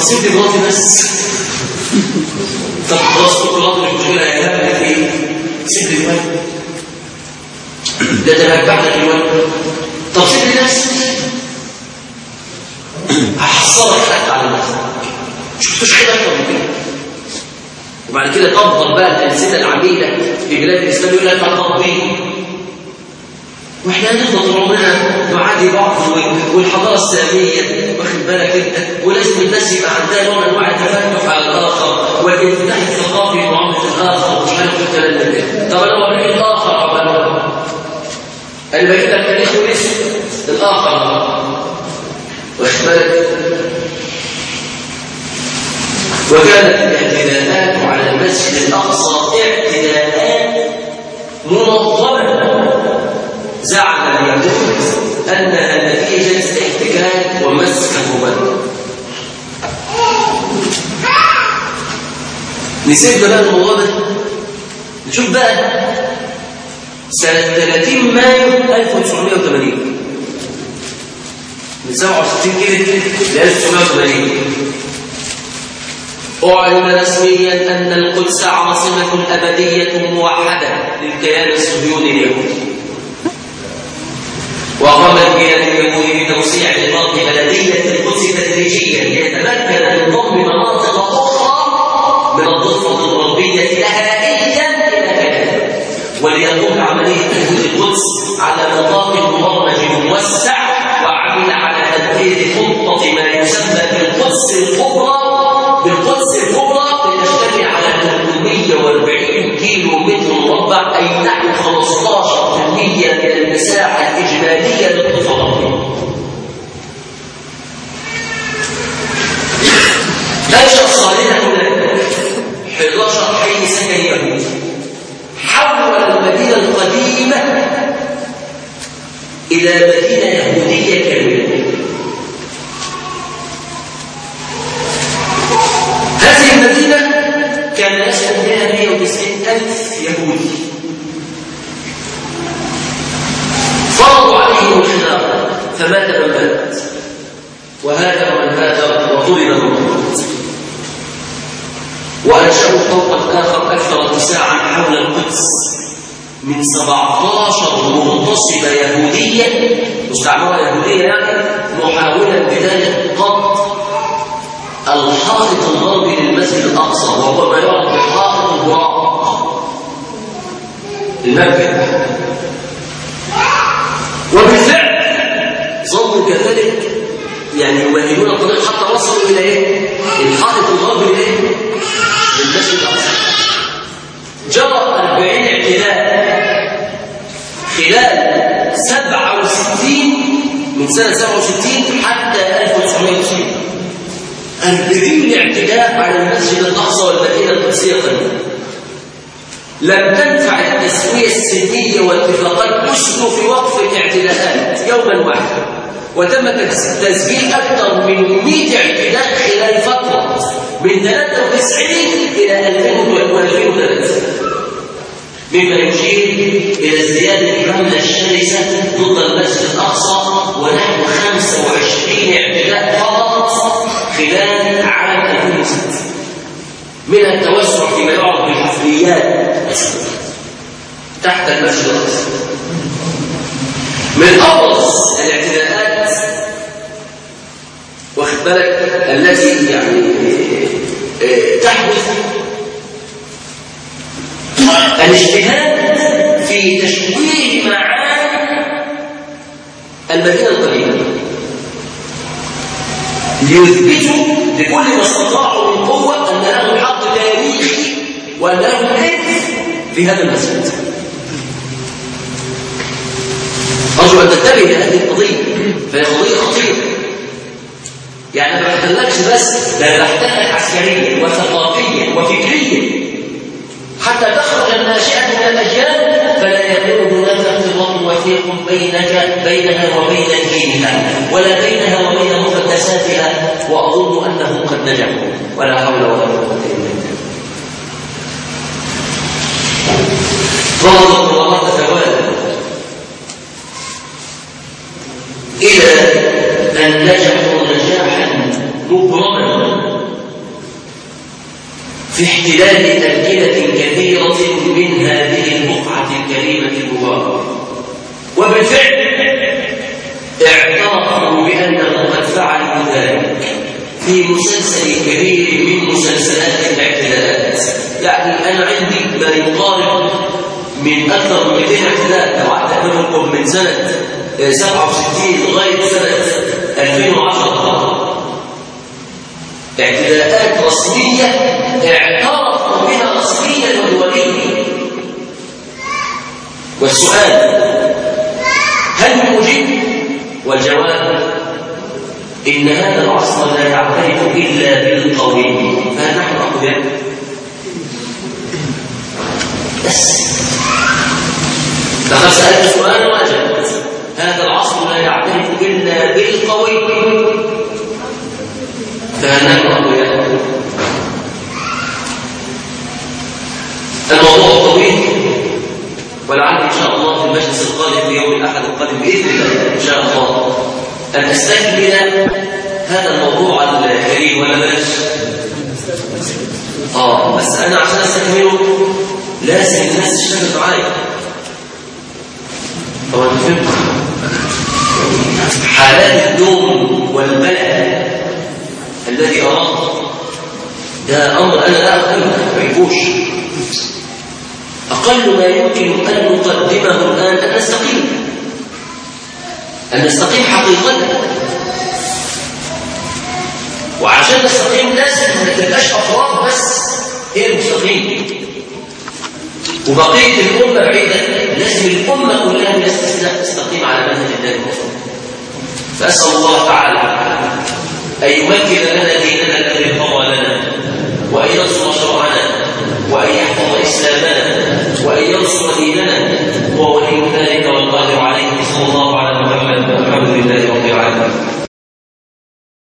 سيب لي مراتي بس طب خلاص كل مراتي مش مشكله يا هبل في ايه؟ سيب لي الواد ده ده هتبع لك الواد طب سيب لي نفسك هحصلك حتى على نفسك شفتوش كده اكتر من كده وبعد كده تفضل بقى الألسنة العميلة في بلاد الإسلام يقول لك التطبيق واحنا هنفضل طول عمرنا نعادي بعض والحضاره الساميه واخد بالك انت ولازم الناس يبقى عندها نوع من انواع التفتح على الاخر والانفتاح الثقافي معامله الاخر ومش عارف الكلام ده كده طب انا اوريك الاخر عقبال انا بجيب لك تاريخ ولسه الاخر واخد بالك وكانت الاعتداءات على المسجد الاقصى اعتداءات منظمه زعم اليهود انها نتيجه احتكاك ومسك مبرر نسيب بقى الموضوع ده نشوف بقى سنة 30 مايو 1980 من 67 كده ل 1980 أعلن رسميا أن القدس عاصمة أبدية موحدة للكيان الصهيوني اليهودي وقام الكيان اليهودي بتوسيع نطاق بلدية القدس تدريجيا ليتمكن من ضم مناطق أخرى من الضفة الغربية نهائيا إلى كندا وليقوم بعملية تهديد القدس على نطاق مبرمج موسع وعمل على تنفيذ خطة ما يسمى بالقدس الكبرى بالقدس الكبرى لتشتمل على 340 كيلو متر مربع أي نحو 15% من المساحة الإجمالية للضفة الغربية. نشأ صالحا هناك 11 حي سكن يهودي حول المدينة القديمة إلى مدينة يهودية كاملة هذه المدينة كان يسكن فيها 190 ألف يهودي فرضوا عليهم الخلاف فمات من مات وهاجر من هاجر وظلم من ظلم وأنشأوا فوقا آخر أكثر اتساعا حول القدس من 17 مغتصبة يهودية مستعمرة يهودية يعني محاولة بداية قط الحائط الغربي للمسجد الأقصى وهو ما يعرف بحائط البراق المسجد وبالفعل ظلوا كذلك يعني يمهدون الطريق حتى وصلوا إلى إيه؟ الحائط الغربي لإيه؟ للمسجد الأقصى جرى 40 اعتداء خلال 67 من سنة 67 حتى 1990 40 اعتداء على المسجد الأقصى والمدينة القدسية قديما لم تنفع التسوية السلمية والاتفاقات تسلو في وقف الاعتداءات يوما واحدا وتم تسجيل أكثر من 100 اعتداء خلال فترة من 93 إلى 2003 مما يشير إلى ازدياد الحملة الشرسة ضد المسجد الأقصى ونحو 25 اعتداء فقط خلال عام 2006 من التوسع فيما يعرف بالحفريات تحت المسجد الأقصى من أبرز الاعتداءات واخد بالك التي يعني تحدث الاجتهاد في تشويه معاني المدينة القديمة ليثبتوا بكل ما استطاعوا من قوة أن لهم حق تاريخي وأن لهم إرث في هذا المسجد أرجو أن تنتبه لهذه القضية فهي قضية خطيرة يعني ما بحتلكش بس ده بحتلك عسكريا وثقافيا وفكريا حتى تخرج الناشئة من الأجيال فلا يكون هناك ارتباط وثيق بينك بينها وبين دينها ولا بينها وبين مقدساتها وأظن أنهم قد نجحوا ولا حول ولا قوة إلا بالله ظهرت الغرامات تتوالى إلى أن نجحوا نجاحا مبرما في احتلال أمكنة كثيرة من هذه البقعة الكريمة المباركة وبالفعل اعترفوا بأنهم قد فعلوا ذلك في مسلسل كبير من مسلسلات الاعتداءات يعني أنا عندي ما يقارب من أكثر من 200 اعتداء لو أعتبر لكم من سنة 67 لغاية سنة 2010 اعتداءات رسمية اعترفوا بها رسميا ودوليا والسؤال هل موجب والجواب إن هذا العصر لا يعترف إلا بالقوي فهل نحن أقوياء؟ بس لقد سألت سؤالا وأجبت هذا العصر لا يعترف إلا بالقوي فهل نحن أقوياء؟ الموضوع طويل ولعل إن شاء الله في المجلس القادم في يوم الأحد القادم بإذن الله إن شاء الله أن أستكمل هذا الموضوع الكريم ولا بلاش؟ آه بس أنا عشان أستكمله لازم الناس تشتغل معايا هو أنت فهمت؟ حالات النوم والبلاء الذي أراه ده أمر أنا لا أقوله ما يفوش أقل ما يمكن أن نقدمه الآن أن نستقيم أن نستقيم حقيقة وعشان نستقيم لازم ما تبقاش أفراد بس هي المستقيم وبقية الأمة بعيدة لازم الأمة كلها الناس تستقيم على منهج الله المفروض فأسأل الله تعالى أن يمكن لنا ديننا الذي